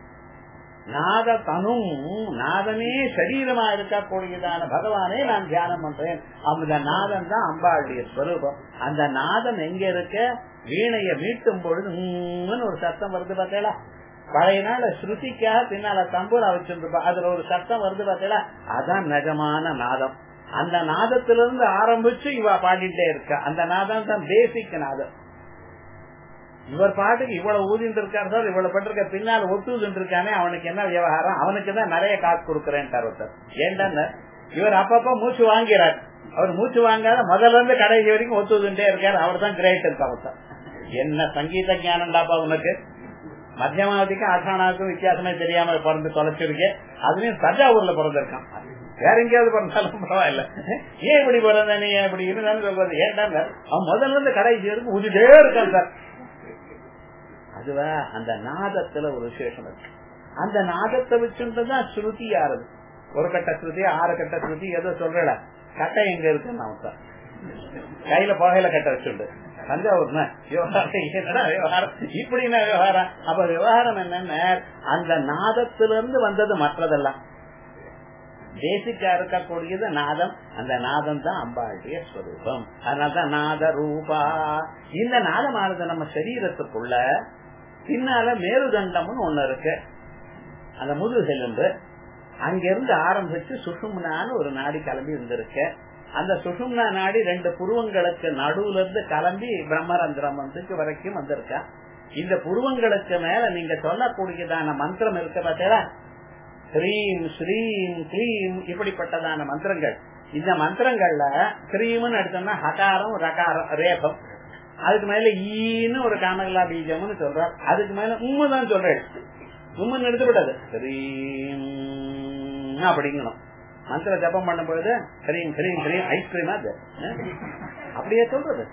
நாத தனும் நாதமே சரீரமா இருக்கக்கூடியதான பகவானே நான் தியானம் பண்றேன் அந்த நாதம் தான் அம்பாளுடைய ஸ்வரூபம் அந்த நாதம் எங்க இருக்க வீணைய மீட்டும் பொழுது உம்முன்னு ஒரு சத்தம் வருது பார்த்தேளா பழைய நாள் ஸ்ருதிக்காக பின்னால தம்பூரா வச்சிருப்பா அதுல ஒரு சத்தம் வருது பார்த்தேளா அதான் நிஜமான நாதம் அந்த நாதத்திலிருந்து ஆரம்பிச்சு இவ பாடிட்டே இருக்கா அந்த நாதம் தான் பேசிக் நாதம் இவர் பாட்டுக்கு இவ்வளவு ஊதிட்டு இருக்காரு சார் இவ்வளவு பட்டிருக்க பின்னால் ஒத்துதுட்டு இருக்கானே அவனுக்கு என்ன விவகாரம் அவனுக்கு தான் நிறைய காசு கொடுக்கறேன் ஒருத்தர் ஏன்டா இவர் அப்பப்ப மூச்சு வாங்கிறார் அவர் மூச்சு வாங்காத முதல்ல இருந்து கடைசி வரைக்கும் ஒத்துதுட்டே இருக்காரு அவர் தான் கிரேட் இருக்கா ஒருத்தர் என்ன சங்கீத ஞானம்டாப்பா உனக்கு மத்தியமாவதிக்கும் அசானாவுக்கும் வித்தியாசமே தெரியாம பிறந்து தொலைச்சிருக்கேன் அதுலயும் தஞ்சாவூர்ல பிறந்திருக்கான் வேற எங்கேயாவது பிறந்தாலும் பரவாயில்ல ஏன் இப்படி பிறந்த நீ இப்படி இருந்தாலும் சொல்றது ஏன்டா அவன் முதல்ல இருந்து கடைசி வரைக்கும் ஊதிட்டே இருக்கான் சார் அதுவா அந்த நாதத்துல ஒரு விசேஷம் இருக்கு அந்த நாதத்தை வச்சுட்டுதான் ஸ்ருதி ஆறுது ஒரு கட்ட ஸ்ருதி ஆறு கட்ட ஸ்ருதி ஏதோ சொல்றல கட்டை எங்க இருக்குன்னு அவன் கையில புகையில கட்ட வச்சுண்டு தஞ்சாவூர் என்னடா விவகாரம் இப்படின்னா விவகாரம் அப்ப விவகாரம் என்னன்னா அந்த நாதத்திலிருந்து வந்தது மற்றதெல்லாம் பேசிக்கா இருக்கக்கூடியது நாதம் அந்த நாதம் தான் அம்பாளுடைய ஸ்வரூபம் அதனாலதான் நாத ரூபா இந்த நாதமானது நம்ம சரீரத்துக்குள்ள பின்னால மேருதண்டம்னு ஒண்ணு இருக்கு அந்த முதுகெலும்பு அங்கிருந்து ஆரம்பிச்சு சுஷும்னான்னு ஒரு நாடி கிளம்பி இருந்திருக்கு அந்த சுஷும்னா நாடி ரெண்டு புருவங்களுக்கு நடுவுல இருந்து கிளம்பி பிரம்மரந்திரம் வந்துக்கு வரைக்கும் வந்திருக்கா இந்த புருவங்களுக்கு மேல நீங்க சொல்லக்கூடியதான மந்திரம் இருக்க பார்த்தீங்களா ஸ்ரீம் ஸ்ரீம் கிளீம் இப்படிப்பட்டதான மந்திரங்கள் இந்த மந்திரங்கள்ல கிரீம்னு எடுத்தோம்னா ஹகாரம் ரகாரம் ரேபம் அதுக்கு மேல ஈன்னு ஒரு காமகலா பீஜம்னு சொல்றார் அதுக்கு மேல உம்மு தான் சொல்றேன் உம்முன்னு எடுத்துவிட்டது ஸ்ரீம் அப்படிங்கணும் மந்திர ஜபம் பண்ணும் பொழுது கிரீம் கிரீம் கிரீம் ஐஸ்கிரீமா அது அப்படியே சொல்றது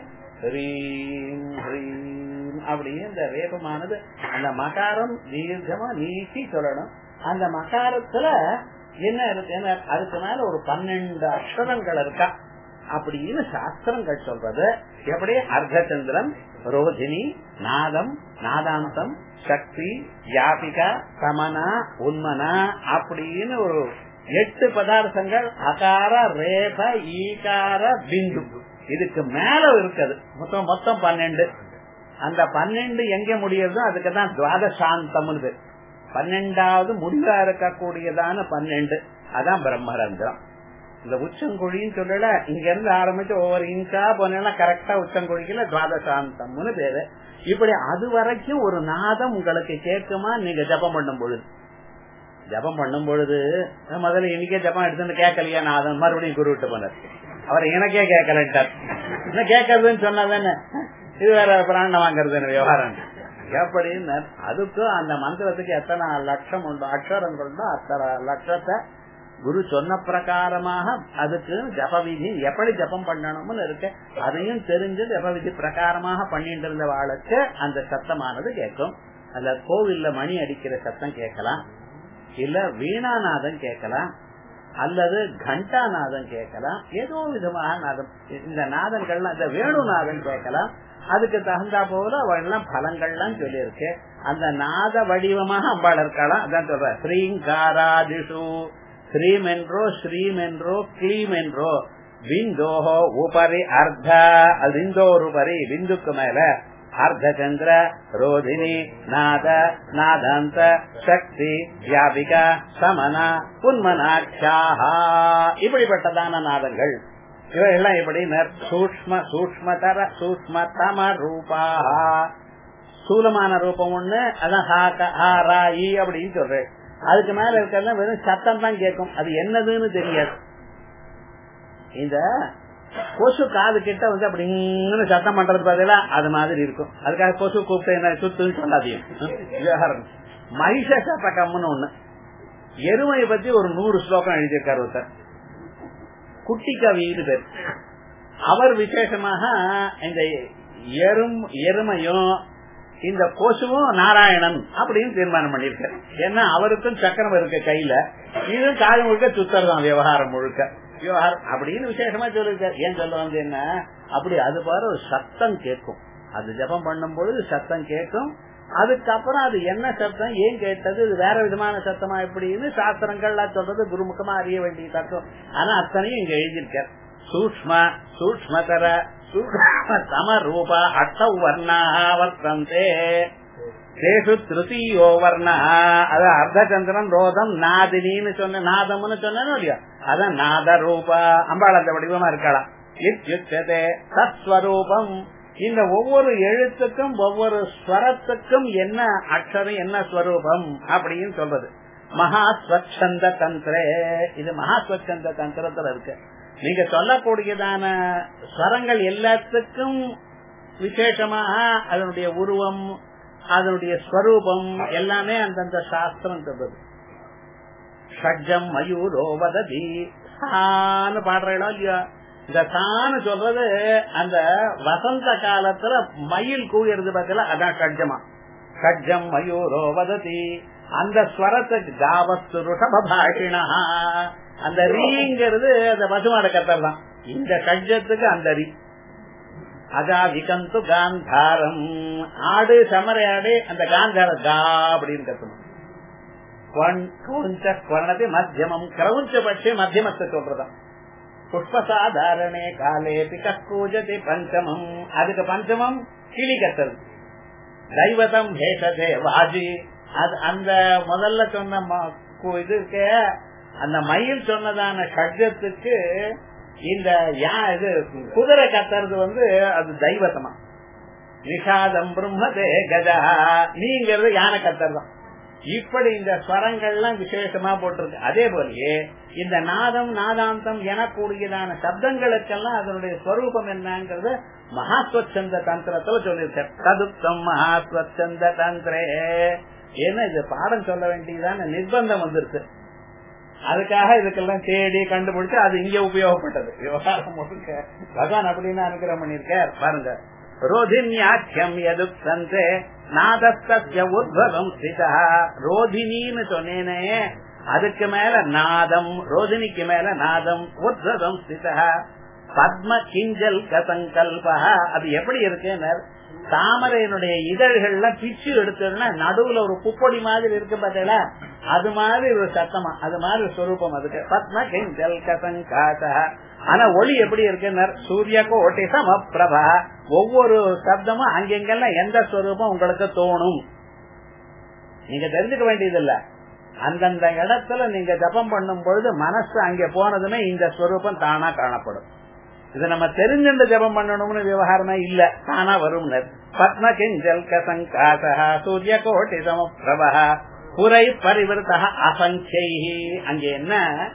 ஹரீம் ஹரீம் அப்படியே இந்த வேபமானது அந்த மகாரம் தீர்க்கமா நீட்டி சொல்லணும் அந்த மகாரத்துல என்ன இருக்கு என்ன அதுக்கு மேல ஒரு பன்னெண்டு அக்ஷரங்கள் இருக்கா அப்படின்னு சாஸ்திரங்கள் சொல்றது எப்படி அர்த்தச்சந்திரன் ரோஜினி நாதம் நாதாந்தம் சக்தி வியாபிகா சமனா உண்மனா அப்படின்னு ஒரு எட்டு பதார்த்தங்கள் அகார ரேப ஈகார பிந்து இதுக்கு மேல இருக்குது மொத்தம் மொத்தம் பன்னெண்டு அந்த பன்னெண்டு எங்க முடியுதோ அதுக்கு தான் துவாதசாந்தம்னு பன்னெண்டாவது முடிவா இருக்கக்கூடியதான பன்னெண்டு அதான் பிரம்மரந்திரம் இந்த உச்சங்குழின்னு சொல்லல இங்க இருந்து ஆரம்பிச்சு ஒவ்வொரு இன்ச்சா போனா கரெக்டா உச்சங்குழிக்குல துவாதசாந்தம்னு பேரு இப்படி அது வரைக்கும் ஒரு நாதம் உங்களுக்கு கேட்குமா நீங்க ஜபம் பண்ணும் பொழுது ஜபம் பண்ணும் பொழுது முதல்ல இன்னைக்கே ஜபம் எடுத்துன்னு கேட்கலையா நாதம் மறுபடியும் குரு விட்டு போனார் அவர் எனக்கே கேட்கலன்ட்டார் என்ன கேட்கறதுன்னு சொன்னாதானே இது வேற பிராணம் வாங்குறதுன்னு விவகாரம் எப்படின்னு அதுக்கும் அந்த மந்திரத்துக்கு எத்தனை லட்சம் உண்டோ அக்ஷரங்கள் உண்டோ அத்தனை லட்சத்தை குரு சொன்ன பிரகாரமாக அதுக்கு ஜப விதி எப்படி ஜபம் பண்ணணும்னு இருக்கு அதையும் தெரிஞ்சு ஜப விதி பிரகாரமாக பண்ணிட்டு இருந்த வாளுக்கு அந்த சத்தமானது கேட்கும் அந்த கோவில்ல மணி அடிக்கிற சத்தம் கேட்கலாம் இல்ல வீணாநாதம் கேட்கலாம் அல்லது கண்டாநாதம் கேட்கலாம் ஏதோ விதமாக நாதம் இந்த நாதங்கள்லாம் இந்த வேணுநாதம் கேட்கலாம் அதுக்கு தகுந்தா போல அவெல்லாம் பலங்கள்லாம் சொல்லியிருக்கு அந்த நாத வடிவமாக அம்பாள் இருக்கலாம் அதான் சொல்ற ஸ்ரீங்காராதிஷு ஸ்ரீம் என்றோ ஸ்ரீம் என்றோ கிளீம் என்றோ பிந்தோஹோ உபரி அர்த்த அது இந்தோர் உபரி பிந்துக்கு மேல அர்த்தச்சந்திர ரோதினி நாத நாதாந்த சக்தி வியாபிகா சமனா உன்மனாட்சாஹா இப்படிப்பட்டதான நாதங்கள் இவையெல்லாம் எப்படி சூக்ம சூக்மதர சூக்மதம ரூபா ஸ்தூலமான ரூபம் ஒண்ணு அதான் அப்படின்னு சொல்றேன் அதுக்கு மேல இருக்கிறது வெறும் சத்தம் தான் கேட்கும் அது என்னதுன்னு தெரியாது இந்த கொசு காது கிட்ட வந்து அப்படிங்கன்னு சத்தம் பண்றது பதிலா அது மாதிரி இருக்கும் அதுக்காக கொசு கூப்பிட்டு என்ன சுத்துன்னு சொல்லாதீங்க மகிஷ சத்தகம்னு ஒண்ணு எருமையை பத்தி ஒரு நூறு ஸ்லோகம் எழுதியிருக்காரு ஒருத்தர் குட்டி கவின்னு பேர் அவர் விசேஷமாக இந்த எரும் எருமையும் இந்த கொசுவும் நாராயணன் அப்படின்னு தீர்மானம் பண்ணிருக்காரு ஏன்னா அவருக்கும் சக்கரம் இருக்கு கையில இதுவும் காலம் முழுக்க சுத்தர்தான் விவகாரம் முழுக்க விவகாரம் அப்படின்னு விசேஷமா சொல்லிருக்காரு ஏன் சொல்ல வந்து என்ன அப்படி அது பாரு ஒரு சத்தம் கேட்கும் அது ஜபம் பண்ணும் பொழுது சத்தம் கேட்கும் அதுக்கப்புறம் அது என்ன சத்தம் ஏன் கேட்டது இது வேற விதமான சத்தமா எப்படின்னு சாஸ்திரங்கள்லாம் சொல்றது குருமுகமா அறிய வேண்டிய தத்துவம் ஆனா அத்தனையும் இங்க எழுதியிருக்கார் சூக்ம சூக்மதர சம ரூப அட்டௌ வர்ணா வர்த்தந்தே தேசு திருத்தீயோ வர்ணா அது அர்த்தச்சந்திரன் ரோதம் நாதினின்னு சொன்ன நாதம்னு சொன்னோம் இல்லையா அதான் நாத ரூபா அம்பாள் அந்த வடிவமா இருக்கலாம் இத்யுச்சதே தத்ஸ்வரூபம் இந்த ஒவ்வொரு எழுத்துக்கும் ஒவ்வொரு ஸ்வரத்துக்கும் என்ன அக்ஷரம் என்ன ஸ்வரூபம் அப்படின்னு சொல்றது மகா ஸ்வச்சந்த தந்திரே இது மகா ஸ்வச்சந்த தந்திரத்துல இருக்கு நீங்க சொல்லக்கூடியதான ஸ்வரங்கள் எல்லாத்துக்கும் விசேஷமாக அதனுடைய உருவம் அதனுடைய ஸ்வரூபம் எல்லாமே அந்தந்த சாஸ்திரம் சொல்றது ஷட்ஜம் மயூரோ வததி சான்னு பாடுறோம் இல்லையா இந்த சான்னு சொல்றது அந்த வசந்த காலத்துல மயில் கூயிறது பார்த்தல அதான் ஷட்ஜமா ஷட்ஜம் மயூரோ வததி அந்த ஸ்வரத்துக்கு காவஸ்து ருஷபாஷிணா அந்த ரீங்கிறது அந்த பசுமாட கத்தர் தான் இந்த கஜத்துக்கு அந்த ரீ அதா விகந்து காந்தாரம் ஆடு சமரையாடு அந்த காந்தார கா அப்படின்னு கத்தணும் குவர்ணத்தை மத்தியமம் கிரவுஞ்ச பட்சி மத்தியமத்தை சொல்றதான் புஷ்பசாதாரணே காலே பிகூஜதி பஞ்சமம் அதுக்கு பஞ்சமம் கிளி கத்தல் தெய்வதம் ஹேஷதே வாஜி அது அந்த முதல்ல சொன்ன இது அந்த மயில் சொன்னதான கட்ஜத்துக்கு இந்த இது குதிரை கத்துறது வந்து அது தெய்வத்தமா நிஷாதம் பிரம்மதே கஜா நீங்கிறது யானை கத்தர் தான் இப்படி இந்த ஸ்வரங்கள்லாம் விசேஷமா போட்டிருக்கு அதே போலயே இந்த நாதம் நாதாந்தம் எனக்கூடியதான சப்தங்களுக்கெல்லாம் அதனுடைய ஸ்வரூபம் என்னங்கிறது மகாஸ்வச்சந்த தந்திரத்துல சொல்லியிருக்கார் ததுப்தம் மகாஸ்வச்சந்த தந்திரே ஏன்னா இது பாடம் சொல்ல வேண்டியதான நிர்பந்தம் வந்திருக்கு அதுக்காக இதுக்கெல்லாம் தேடி கண்டுபிடிச்சு அது இங்க உபயோகப்பட்டது விவகாரம் முழுக்க பகவான் அப்படின்னு அனுகிரகம் பண்ணிருக்கார் பாருங்க ரோதின்யாக்கியம் எதுக்தந்தே நாதஸ்திய உத்வகம் ஸ்திதா ரோதினின்னு சொன்னேனே அதுக்கு மேல நாதம் ரோதினிக்கு மேல நாதம் உத்வகம் ஸ்திதா பத்ம கிஞ்சல் கசங்கல்பா அது எப்படி இருக்குன்னு தாமரையினுடைய இதழ்கள்ல பிச்சு எடுத்ததுன்னா நடுவுல ஒரு புப்பொடி மாதிரி இருக்கு பார்த்தீங்களா அது மாதிரி ஒரு சத்தமா அது மாதிரி ஸ்வரூபம் அதுக்கு பத்ம கிஞ்சல் கசங்காசா ஆனா ஒளி எப்படி இருக்குன்னு சூரிய கோட்டி சமப்பிரபா ஒவ்வொரு சப்தமும் அங்கெங்கெல்லாம் எந்த ஸ்வரூபம் உங்களுக்கு தோணும் நீங்க தெரிஞ்சுக்க வேண்டியது இல்ல அந்தந்த இடத்துல நீங்க ஜபம் பண்ணும் பொழுது மனசு அங்க போனதுமே இந்த ஸ்வரூபம் தானா காணப்படும் இது நம்ம தெரிஞ்சுட்டு ஜபம் பண்ணணும்னு விவகாரமே இல்ல தானா வரும் பத்ம கிஞ்சல் கசங்காசா சூரிய கோட்டி சமப்பிரபா புரை பரிவர்த்த அசங்கை அங்க என்ன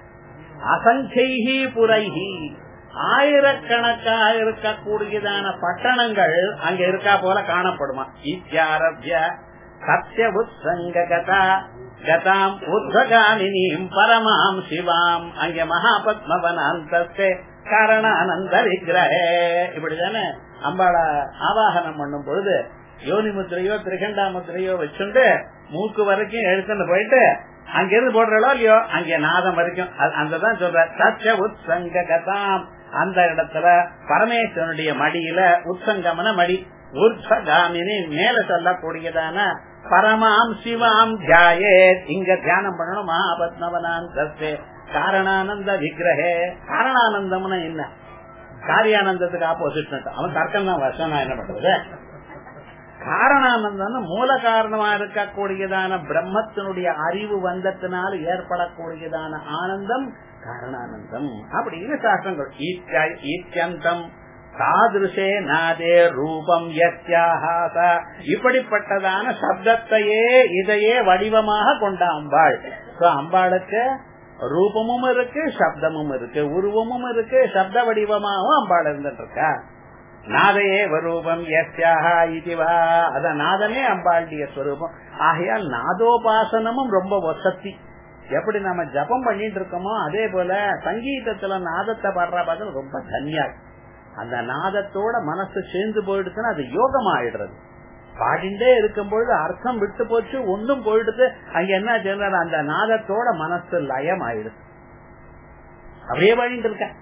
அசங்கைஹி புரைஹி ஆயிரக்கணக்காக இருக்கக்கூடியதான பட்டணங்கள் அங்க இருக்கா போல காணப்படுமா இத்தியாரபிய சத்திய உத்சங்ககதா கதாம் உத்வகாமினியும் பரமாம் சிவாம் அங்கே மகாபத்மவனாந்தஸ்தே காரணானந்த விக்கிரகே இப்படிதானே அம்பாள ஆவாகனம் பண்ணும் பொழுது யோனி முத்திரையோ திரிகண்டா முத்திரையோ வச்சுட்டு மூக்கு வரைக்கும் எடுத்துட்டு போயிட்டு அங்கிருந்து போடுறோ இல்லையோ அங்க நாதம் வரைக்கும் அந்ததான் சொல்ற சத்திய உத்சங்க கதாம் அந்த இடத்துல பரமேஸ்வரனுடைய மடியில உத்சங்கமன மடி உற்சகாமினி மேல சொல்லக்கூடியதான பரமாம் சிவாம் தியாயே இங்க தியானம் பண்ணணும் மகாபத்மவனான் தஸ்தே காரணானந்த விக்கிரகே காரணானந்தம்னா என்ன காரியானந்தத்துக்கு ஆப்போசிட் அவன் தர்க்கம் தான் வருஷம் நான் என்ன பண்றது காரணானந்தம் மூல காரணமா இருக்கக்கூடியதான பிரம்மத்தினுடைய அறிவு வந்தத்தினால் ஏற்படக்கூடியதான ஆனந்தம் காரணானந்தம் அப்படின்னு சாஸ்திரங்கள் ஈத்தியந்தம் தாதிருஷே நாதே ரூபம் யத்யாஹாச இப்படிப்பட்டதான சப்தத்தையே இதையே வடிவமாக கொண்ட அம்பாள் அம்பாளுக்கு ரூபமும் இருக்கு சப்தமும் இருக்கு உருவமும் இருக்கு சப்த வடிவமாகவும் அம்பாள் இருந்துட்டு இருக்கா நாதையே வரூபம் எஸ்யாக இதுவா அத நாதமே அம்பாளுடைய ஸ்வரூபம் ஆகையால் நாதோபாசனமும் ரொம்ப வசதி எப்படி நம்ம ஜபம் பண்ணிட்டு இருக்கோமோ அதே போல சங்கீதத்துல நாதத்தை பாடுற பார்த்து ரொம்ப தனியா அந்த நாதத்தோட மனசு சேர்ந்து போயிடுச்சுன்னா அது யோகம் ஆயிடுறது பாடிண்டே இருக்கும் பொழுது அர்த்தம் விட்டு போச்சு ஒன்னும் போயிடுது அங்க என்ன செய்யற அந்த நாதத்தோட மனசு லயம் ஆயிடுது அப்படியே பாடிட்டு இருக்கேன்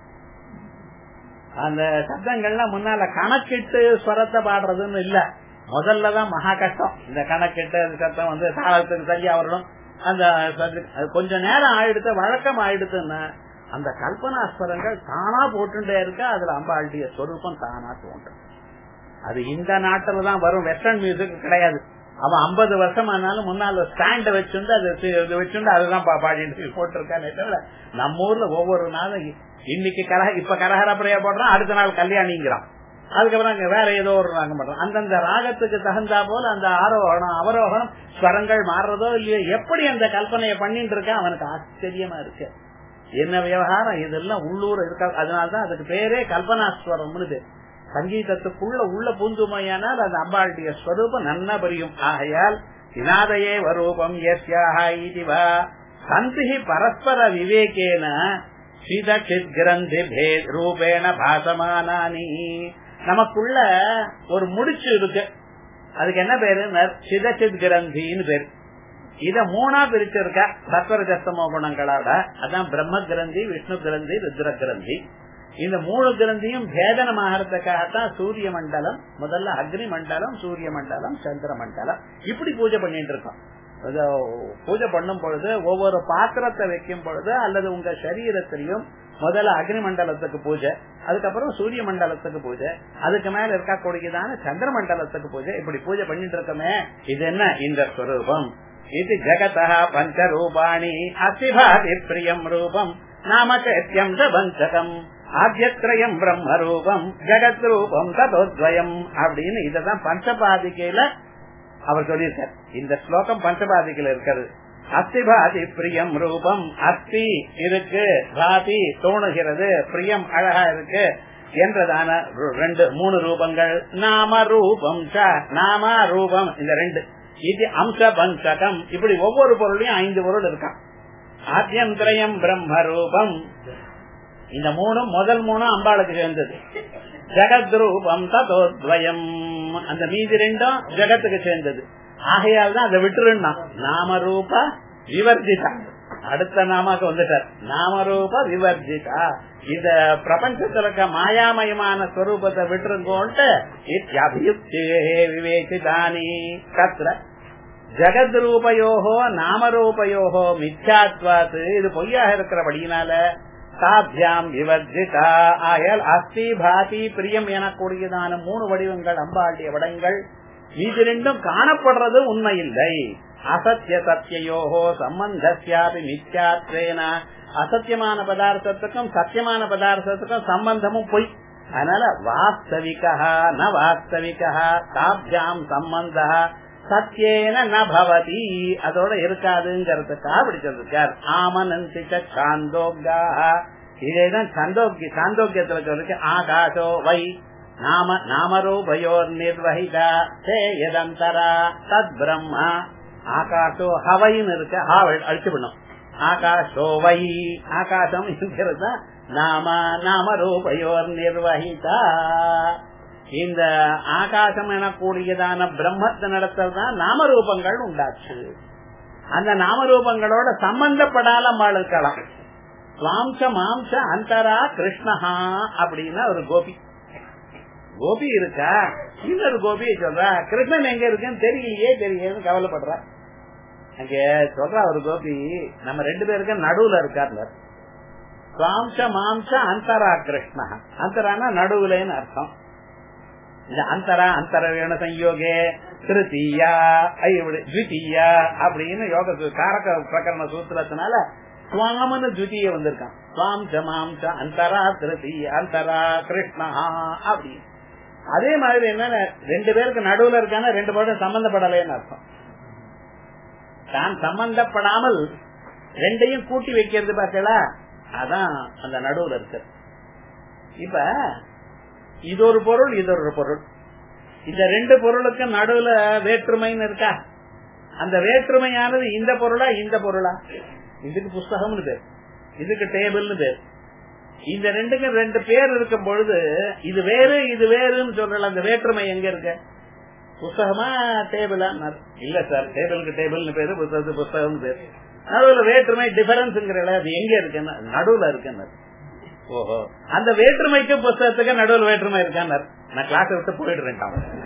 அந்த சப்தங்கள்லாம் முன்னால கணக்கிட்டு ஸ்வரத்தை பாடுறதுன்னு இல்ல முதல்லதான் மகா கஷ்டம் இந்த கணக்கிட்டு சத்தம் வந்து தாளத்துக்கு சரியா வரணும் அந்த கொஞ்ச நேரம் ஆயிடுத்து வழக்கம் ஆயிடுத்துன்னா அந்த கல்பனாஸ்வரங்கள் தானா போட்டுட்டே இருக்க அதுல அம்பாளுடைய சொரூபம் தானா தோன்றும் அது இந்த நாட்டுல தான் வரும் வெஸ்டர்ன் மியூசிக் கிடையாது அவன் ஐம்பது வருஷம் ஆனாலும் முன்னால ஸ்டாண்ட வச்சுட்டு அது வச்சுட்டு அதுதான் பாடிட்டு போட்டிருக்கானே தவிர நம்ம ஊர்ல ஒவ்வொரு நாளும் இன்னைக்கு கரக இப்ப கரகரப்பறையா போடுறான் அடுத்த நாள் கல்யாணிங்கிறான் அதுக்கப்புறம் வேற ஏதோ ஒரு ராகம் பண்றோம் அந்தந்த ராகத்துக்கு தகுந்தா போல அந்த ஆரோகணம் அவரோகணம் ஸ்வரங்கள் மாறுறதோ இல்லையோ எப்படி அந்த கல்பனையை பண்ணிட்டு இருக்கான் அவனுக்கு ஆச்சரியமா இருக்கு என்ன விவகாரம் இதெல்லாம் உள்ளூர் இருக்கா அதனாலதான் அதுக்கு பேரே கல்பனாஸ்வரம்னு பேர் சங்கீதத்துக்குள்ள உள்ள பூந்துமையானால் அது அம்பாளுடைய ஸ்வரூபம் நன்னா புரியும் ஆகையால் வினாதையே வரூபம் இதுவா சந்தி பரஸ்பர விவேகேன சிதச்சித் கிரந்தி பேத் ரூபேண பாசமானி நமக்குள்ள ஒரு முடிச்சு இருக்கு அதுக்கு என்ன பேரு சிதச்சித் கிரந்தின்னு பேரு இத மூணா பிரிச்சிருக்க சத்வரஜஸ்தமோ குணங்களோட அதான் பிரம்ம கிரந்தி விஷ்ணு கிரந்தி ருத்ர கிரந்தி இந்த மூணு கிரந்தியும் பேதனமாகறதுக்காகத்தான் சூரிய மண்டலம் முதல்ல அக்னி மண்டலம் சூரிய மண்டலம் சந்திர மண்டலம் இப்படி பூஜை பண்ணிட்டு இருக்கோம் பூஜை பண்ணும் பொழுது ஒவ்வொரு பாத்திரத்தை வைக்கும் பொழுது அல்லது உங்க சரீரத்திலையும் முதல்ல அக்னி மண்டலத்துக்கு பூஜை அதுக்கப்புறம் சூரிய மண்டலத்துக்கு பூஜை அதுக்கு மேல இருக்கக்கூடியதான சந்திர மண்டலத்துக்கு பூஜை இப்படி பூஜை பண்ணிட்டு இருக்கோமே இது என்ன இந்த ஸ்வரூபம் இது ஜகத பஞ்சரூபாணி அசிபாதி பிரியம் ரூபம் நாம சைத்தியம் பஞ்சகம் ஆத்தியத்ரயம் பிரம்ம ரூபம் ஜெகத் ரூபம் ததோத்வயம் அப்படின்னு இததான் பஞ்சபாதிகையில அவர் சொல்லியிருக்கார் இந்த ஸ்லோகம் பஞ்சபாதிகையில இருக்கிறது அஸ்திபாதி பிரியம் ரூபம் அஸ்தி இருக்கு பாதி தோணுகிறது பிரியம் அழகா இருக்கு என்றதான ரெண்டு மூணு ரூபங்கள் நாம ரூபம் நாம ரூபம் இந்த ரெண்டு இது அம்ச பஞ்சகம் இப்படி ஒவ்வொரு பொருளையும் ஐந்து பொருள் இருக்கான் ஆத்தியந்திரயம் பிரம்ம ரூபம் இந்த மூணும் முதல் மூணும் அம்பாளுக்கு சேர்ந்தது ஜெகத் ரூபம் ததோத்வயம் அந்த மீதி ரெண்டும் ஜெகத்துக்கு சேர்ந்தது ஆகையால் தான் அதை விட்டுருன்னா நாம ரூப விவர்ஜிதா அடுத்த நாமாக்கு வந்துட்டார் நாமரூப விவர்ஜிதா இந்த பிரபஞ்சத்துல இருக்க மாயாமயமான ஸ்வரூபத்தை விட்டுருங்கோன்ட்டு இத்தியபியுக்தே விவேசிதானி கத்திர ஜெகத் ரூபயோகோ நாமரூபயோகோ மித்யாத்வாத்து இது பொய்யாக இருக்கிறபடியினால சாத்தியாம் விவர்ஜிதா ஆயல் அஸ்தி பாதி பிரியம் எனக்கூடியதான மூணு வடிவங்கள் அம்பாண்டிய வடங்கள் இது ரெண்டும் காணப்படுறது உண்மையில்லை அசத்திய சத்தியோகோ சம்பந்தசியாபி மித்யாத்வேன அசத்தியமான பதார்த்தத்துக்கும் சத்தியமான பதார்த்தத்துக்கும் சம்பந்தமும் பொய் அதனால வாஸ்தவிகா ந வாஸ்தவிகா தாப்யாம் சம்பந்த சத்தியேன ந பவதி அதோட இருக்காதுங்கிறதுக்காக அப்படி சொல்லிருக்கார் ஆமனந்திச்ச சாந்தோக்கா இதேதான் சந்தோக்கி சாந்தோக்கியத்துல சொல்லிருக்கு ஆகாசோ வை நாம நாமரூபயோர் நிர்வகிதா தே எதந்தரா தத் பிரம்மா ஆகாசோ ஹவைன்னு இருக்கு ஹாவை அழிச்சு பண்ணும் ஆகாஷோ வை ஆகாசம் இருக்கிறது நாம நாமரூபயோர் நிர்வகிதா இந்த ஆகாசம் எனக்கூடியதான பிரம்மத்தை நடத்தல் தான் நாமரூபங்கள் உண்டாச்சு அந்த நாமரூபங்களோட சம்பந்தப்படாத இருக்கலாம் சுவாம்ச மாம்ச அந்தரா கிருஷ்ணஹா அப்படின்னா ஒரு கோபி கோபி இருக்கா இன்னொரு கோபியை சொல்றா கிருஷ்ணன் எங்க இருக்குன்னு தெரியலையே தெரியலன்னு கவலைப்படுற அங்க சொல்ற ஒரு கோபி நம்ம ரெண்டு பேருக்கு நடுவுல இருக்கார்ல சுவாம்ச மாம்ச அந்தரா கிருஷ்ணா அந்தரானா நடுவுலன்னு அர்த்தம் இந்த அந்தரா அந்தர வேண சயோகே திருத்தீயா த்விதீயா அப்படின்னு யோக காரக பிரகரண சூத்திரத்தினால சுவாமனு துதிய வந்திருக்கான் சுவாம் ஜமாம்ச அந்தரா திருத்தீய அந்தரா கிருஷ்ணா அப்படி அதே மாதிரி என்ன ரெண்டு பேருக்கு நடுவுல இருக்கான ரெண்டு பேரும் சம்பந்தப்படலைன்னு அர்த்தம் தான் சம்பந்தப்படாமல் ரெண்டையும் கூட்டி வைக்கிறது பார்த்தீங்களா அதான் அந்த நடுவுல இருக்கு இப்ப இது ஒரு பொருள் இது ஒரு பொருள் இந்த ரெண்டு பொருளுக்கு நடுவுல வேற்றுமைன்னு இருக்கா அந்த வேற்றுமையானது இந்த பொருளா இந்த பொருளா இதுக்கு புஸ்தகம்னு பேர் இதுக்கு டேபிள்னு பேர் இந்த ரெண்டுக்கு ரெண்டு பேர் இருக்கும் பொழுது இது வேறு இது வேறுன்னு சொல்ற அந்த வேற்றுமை எங்க இருக்கு புஸ்தகமா டேபிளா இல்ல சார் டேபிளுக்கு டேபிள்னு பேரு புத்தகத்துக்கு புஸ்தகம் பேரு நடுவுல வேற்றுமை டிஃபரன்ஸ்ங்கிற அது எங்க இருக்குன்னு நடுவுல இருக்குன்னு ஓஹோ அந்த வேற்றுமைக்கு புஸ்தகத்துக்கு நடுவில் வேற்றுமை இருக்கான்னு நான் கிளாஸ் விட்டு போயிடுறேன்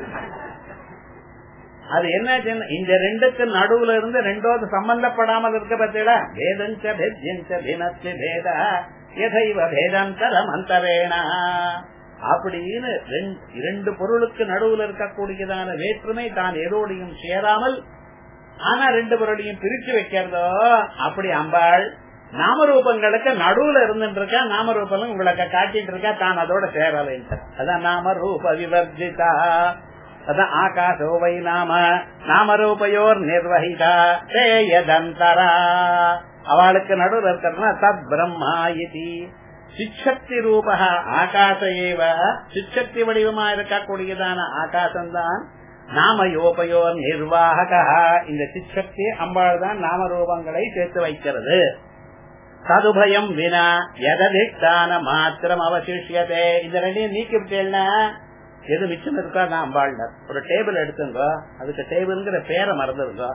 அது என்ன இந்த ரெண்டுக்கு நடுவுல இருந்து ரெண்டோது சம்பந்தப்படாமல் இருக்க பத்தில வேதஞ்ச பேத்யஞ்ச தினத்து பேத எதைவ வேதாந்தரம் அந்தரேனா அப்படின்னு இரண்டு பொருளுக்கு நடுவுல இருக்கக்கூடியதான வேற்றுமை தான் எதோடையும் சேராமல் ஆனா ரெண்டு பொருளையும் பிரிச்சு வைக்கிறதோ அப்படி அம்பாள் நாமரூபங்களுக்கு நடுவுல இருந்துட்டு இருக்கா நாமரூபம் உங்களுக்கு காட்டிட்டு இருக்கா தான் அதோட சேரலைன்னு அதான் நாமரூப விவர்ஜிதா அதான் ஆகாசோ வை நாம நாமரூபயோர் நிர்வகிதா தேயதந்தரா அவளுக்கு நடுவில் இருக்கிறதுனா தத் பிரம்மா இது சிச்சக்தி ரூப ஆகாச ஏவ சிச்சக்தி வடிவமா இருக்கக்கூடியதான ஆகாசம்தான் நாமயோபயோர் நிர்வாக இந்த சிச்சக்தி அம்பாள் தான் நாமரூபங்களை சேர்த்து வைக்கிறது சதுபயம் வினா எததிஷ்டான மாத்திரம் அவசிஷியதே இந்த ரெண்டையும் நீக்கிவிட்டேன்னா எது மிச்சம் இருக்கா நான் அம்பாள்னர் ஒரு டேபிள் எடுத்துங்க அதுக்கு டேபிள்ங்கிற பேரை மறந்துருங்க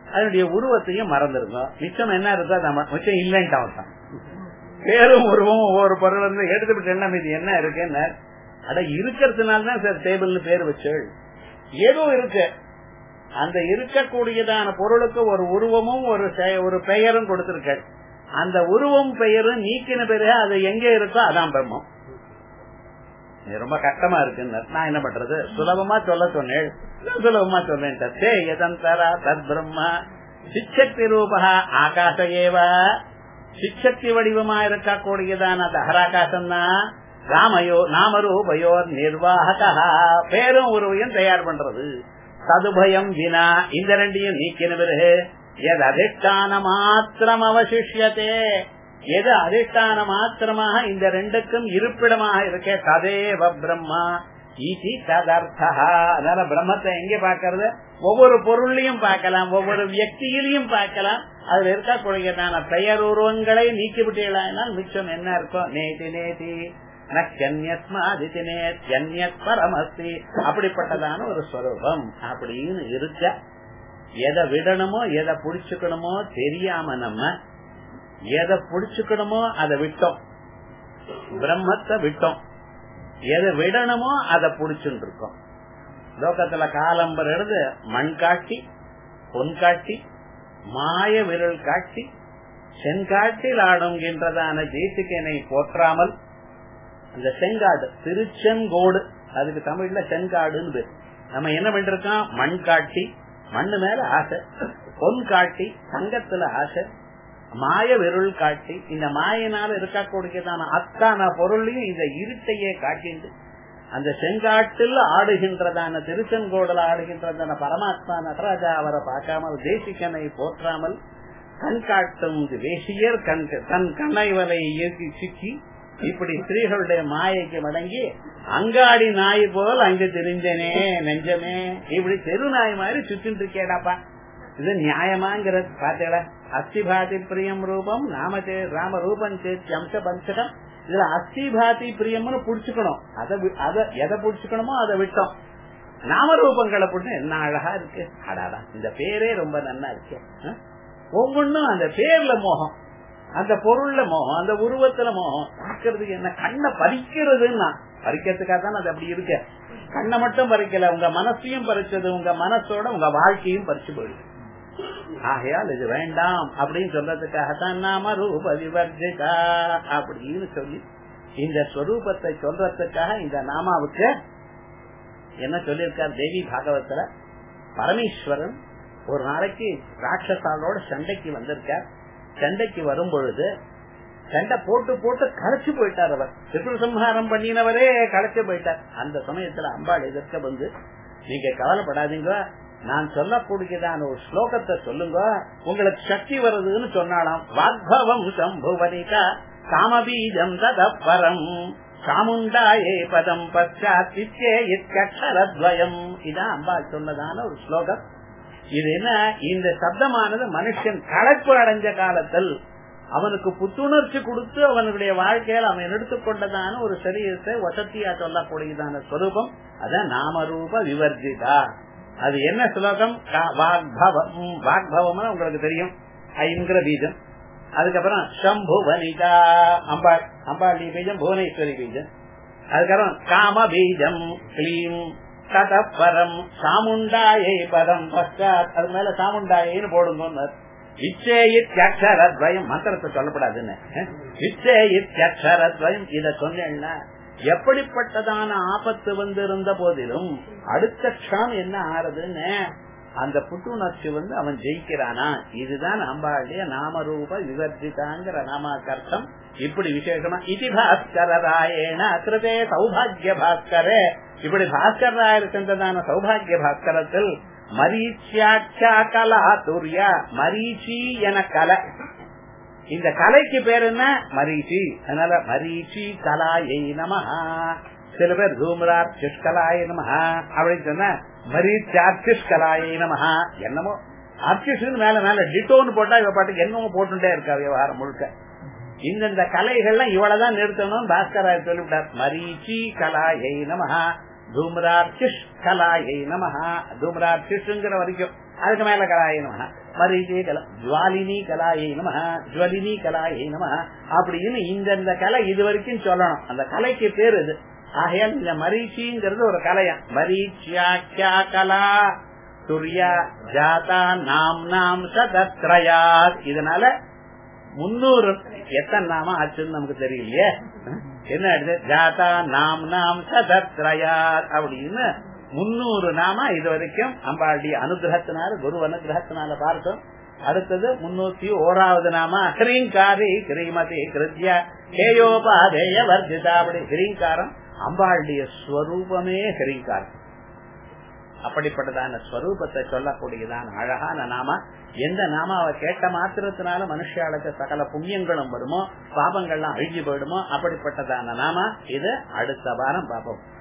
அதனுடைய உருவத்தையும் மறந்துருந்தோம் மிச்சம் என்ன இருக்கோ அதை ம- மிச்சம் இல்லைன்ட்டு அவன் பேரும் உருவம் ஒவ்வொரு பொருள் வந்து எடுத்துட்டு என்ன மீது என்ன இருக்குன்னு அட இருக்கிறதுனால தான் சார் டேபிள்னு பேர் வச்சு ஏதோ இருக்கு அந்த இருக்கக்கூடியதான பொருளுக்கு ஒரு உருவமும் ஒரு செ- ஒரு பெயரும் கொடுத்திருக்க அந்த உருவம் பெயரும் நீக்கின பிறகு அது எங்க இருக்கோ அதான் பிரம்மம் இது ரொம்ப கஷ்டமா இருக்குன்னு நான் என்ன பண்றது சுலபமா சொல்ல சொன்னேன் நான் சுலபமா சொன்னேன் தே எதந்தரா தத் பிரம்மா சிச்சக்தி ரூபா ஆகாச ஏவ சிச்சக்தி வடிவமா இருக்கக்கூடியதான அந்த ஹராகாசம் தான் ராமயோ நாமரூபயோ நிர்வாகா பேரும் உருவையும் தயார் பண்றது ததுபயம் வினா இந்த ரெண்டையும் நீக்கின பிறகு எது அதிஷ்டான மாத்திரம் அவசிஷியத்தே எது அதிஷ்டான மாத்திரமாக இந்த ரெண்டுக்கும் இருப்பிடமாக இருக்க ததேவ பிரம்மா ஈதி ததர்த்தா அதனால பிரம்மத்தை எங்க பாக்கிறது ஒவ்வொரு பொருள்லையும் பார்க்கலாம் ஒவ்வொரு வியக்தியிலையும் பார்க்கலாம் அதுல இருக்கக்கூடியதான பெயர் உருவங்களை நீக்கிவிட்டீங்களா மிச்சம் என்ன இருக்கும் நேதி நேதி நன்யத் பரமஸ்தி அப்படிப்பட்டதான ஒரு ஸ்வரூபம் அப்படின்னு இருக்க எதை விடணுமோ எதை புடிச்சுக்கணுமோ தெரியாம நம்ம எதை புடிச்சுக்கணுமோ அதை விட்டோம் பிரம்மத்தை விட்டோம் எதை விடணுமோ அதை புடிச்சுட்டு இருக்கோம் லோகத்துல காலம்பர் எழுது மண் காட்டி பொன் காட்டி மாய விரல் காட்டி செங்காட்டில் ஆடுகின்றதான தேசிகனை போற்றாமல் அந்த செங்காடு திருச்செங்கோடு அதுக்கு தமிழ்ல செங்காடுன்னு பேர் நம்ம என்ன பண்ணிருக்கோம் மண் காட்டி மண்ணு மேல ஆசை பொன் காட்டி தங்கத்துல ஆசை மாய விருள் காட்டி இந்த மாயினால இருக்கக்கூடியதான அத்தான பொருளையும் இந்த இருட்டையே காட்டிண்டு அந்த செங்காட்டில் ஆடுகின்றதான திருச்செங்கோடல ஆடுகின்றதான பரமாத்மா நடராஜா அவரை பார்க்காமல் தேசிகனை போற்றாமல் கண் காட்டும் வேசியர் கண் தன் கண்ணைவலை இயக்கி சிக்கி இப்படி ஸ்திரீகளுடைய மாயைக்கு மடங்கி அங்காடி நாய் போல் அங்கு தெரிஞ்சனே நெஞ்சமே இப்படி தெரு நாய் மாதிரி சுத்திட்டு இருக்கேடாப்பா இது நியாயமாங்கிறது பாத்தீங்களா அஸ்திபாதி பிரியம் ரூபம் நாம ராம ரூபம் சேத்தி அம்ச பஞ்சகம் இதுல அஸ்திபாதி பிரியம்னு புடிச்சுக்கணும் அதை அதை எதை புடிச்சுக்கணுமோ அதை விட்டோம் நாம ரூபங்களை புடிச்சு என்ன அழகா இருக்கு அடாடா இந்த பேரே ரொம்ப நல்லா இருக்கு ஒவ்வொன்னும் அந்த பேர்ல மோகம் அந்த பொருள்ல மோகம் அந்த உருவத்துல மோகம் பார்க்கறதுக்கு என்ன கண்ணை பறிக்கிறதுன்னா பறிக்கிறதுக்காக தான் அது அப்படி இருக்க கண்ணை மட்டும் பறிக்கல உங்க மனசையும் பறிச்சது உங்க மனசோட உங்க வாழ்க்கையும் பறிச்சு போயிடுது ஆகையால் இது வேண்டாம் அப்படின்னு சொல்றதுக்காகத்தான் நாம ரூப விவர்ஜிதா அப்படின்னு சொல்லி இந்த ஸ்வரூபத்தை சொல்றதுக்காக இந்த நாமாவுக்கு என்ன சொல்லியிருக்கார் தேவி பாகவத்துல பரமேஸ்வரன் ஒரு நாளைக்கு ராட்சசாலோட சண்டைக்கு வந்திருக்கார் சண்டைக்கு வரும் பொழுது சண்டை போட்டு போட்டு களைச்சு போயிட்டார் அவர் சிசுசம்ஹாரம் பண்ணினவரே களைச்சு போயிட்டார் அந்த சமயத்துல அம்பாள் எதிர்க்க வந்து நீங்க கவலைப்படாதீங்க நான் சொல்லக்கூடியதான ஒரு ஸ்லோகத்தை சொல்லுங்க உங்களுக்கு சக்தி வருதுன்னு சொன்னாலாம் வாக்பவம் சம்புவனிகா காமபீஜம் ததப்பரம் சாமுண்டாயே பதம் பச்சாத்திச்சே இக்கரத்வயம் இதான் அம்பாள் சொன்னதான ஒரு ஸ்லோகம் இது என்ன இந்த சப்தமானது மனுஷன் களைப்பு அடைஞ்ச காலத்தில் அவனுக்கு புத்துணர்ச்சி கொடுத்து அவனுடைய வாழ்க்கையில் அவன் எடுத்துக்கொண்டதான ஒரு சரீரத்தை வசதியா சொல்லக்கூடியதான ஸ்வரூபம் அதான் நாமரூப விவர்ஜிதா அது என்ன ஸ்லோகம் வாக்பவம் வாக்பவம் உங்களுக்கு தெரியும் ஐங்கிற பீஜம் அதுக்கப்புறம் சம்பு வனிதா அம்பாள் அம்பாள் பீஜம் புவனேஸ்வரி பீஜம் அதுக்கப்புறம் காம பீஜம் கிளீம் ததப்பரம் சாமுண்டாயை பதம் பச்சாத் அது மேல சாமுண்டாயின்னு போடுங்க விச்சேயித்யக்ஷரத்வயம் மந்திரத்தை சொல்லப்படாதுன்னு விச்சேயித்யக்ஷரத்வயம் இத சொன்னேன்னா எப்படிப்பட்டதான ஆபத்து வந்து இருந்த போதிலும் அடுத்த க்ஷணம் என்ன ஆறுதுன்னு அந்த புத்துணர்ச்சி வந்து அவன் ஜெயிக்கிறானா இதுதான் அம்பாளுடைய நாமரூப விவர்ஜிதாங்கிற நாமாக்கர்த்தம் இப்படி விசேஷமா இதி பாஸ்கர ராயேன கிருதே சௌபாகிய பாஸ்கரே இப்படி பாஸ்கர் ராயர் சென்றதான சௌபாகிய பாஸ்கரத்தில் மரீச்சியாட்சா கலா துர்யா மரீச்சி என கலை இந்த கலைக்கு பேர் என்ன மரீச்சி அதனால மரீச்சி கலாயை நமஹா சில பேர் தூம்ராட்சிஷ் கலாய நமஹா அப்படின்னு சொன்ன மரீச்சாட்சிஷ் கலாயை நமஹா என்னமோ ஆர்டிஸ்ட் மேல மேல டிட்டோன்னு போட்டா இவ பாட்டுக்கு என்னமோ போட்டுட்டே இருக்கா விவகாரம் முழுக்க இந்தந்த கலைகள்லாம் இவ்வளவுதான் நிறுத்தணும் பாஸ்கராய் சொல்லிவிட்டார் மரீச்சி கலாயை நமஹா தூம்ராட்சிஷ் கலாயை நமஹா தூம்ராட்சிஷ்ங்கிற வரைக்கும் அதுக்கு மேல கலாயை நமஹா மரீச்சே கலா ஜுவாலினி கலாயை நம ஜுவலினி கலாயை நம அப்படின்னு இந்த கலை இது வரைக்கும் சொல்லணும் அந்த கலைக்கு பேர் இது ஆகையால் இந்த மரீச்சிங்கிறது ஒரு கலையா மரீச்சியா கலா துரியா ஜாதா நாம் நாம் சதத்ரயா இதனால முன்னூறு எத்தனை நாம ஆச்சுன்னு நமக்கு தெரியலையே என்ன ஆயிடுது ஜாதா நாம் நாம் சதத்ரயா அப்படின்னு முன்னூறு நாம இது வரைக்கும் அம்பாளுடைய அனுகிரகத்தினால குரு அனுகிரகத்தினால பார்த்தோம் அடுத்தது முன்னூத்தி ஓராவது நாம ஹிரீங்காரி கிரீமதி கிருத்யா ஹேயோபாதேய வர்ஜிதா அப்படி ஹிரீங்காரம் அம்பாளுடைய ஸ்வரூபமே ஹிரீங்காரம் அப்படிப்பட்டதான ஸ்வரூபத்தை சொல்லக்கூடியதான அழகான நாம எந்த நாமாவை கேட்ட மாத்திரத்தினால மனுஷாளுக்கு சகல புண்ணியங்களும் வருமோ பாபங்கள்லாம் அழிஞ்சு போயிடுமோ அப்படிப்பட்டதான நாம இது அடுத்த வாரம் பார்ப்போம்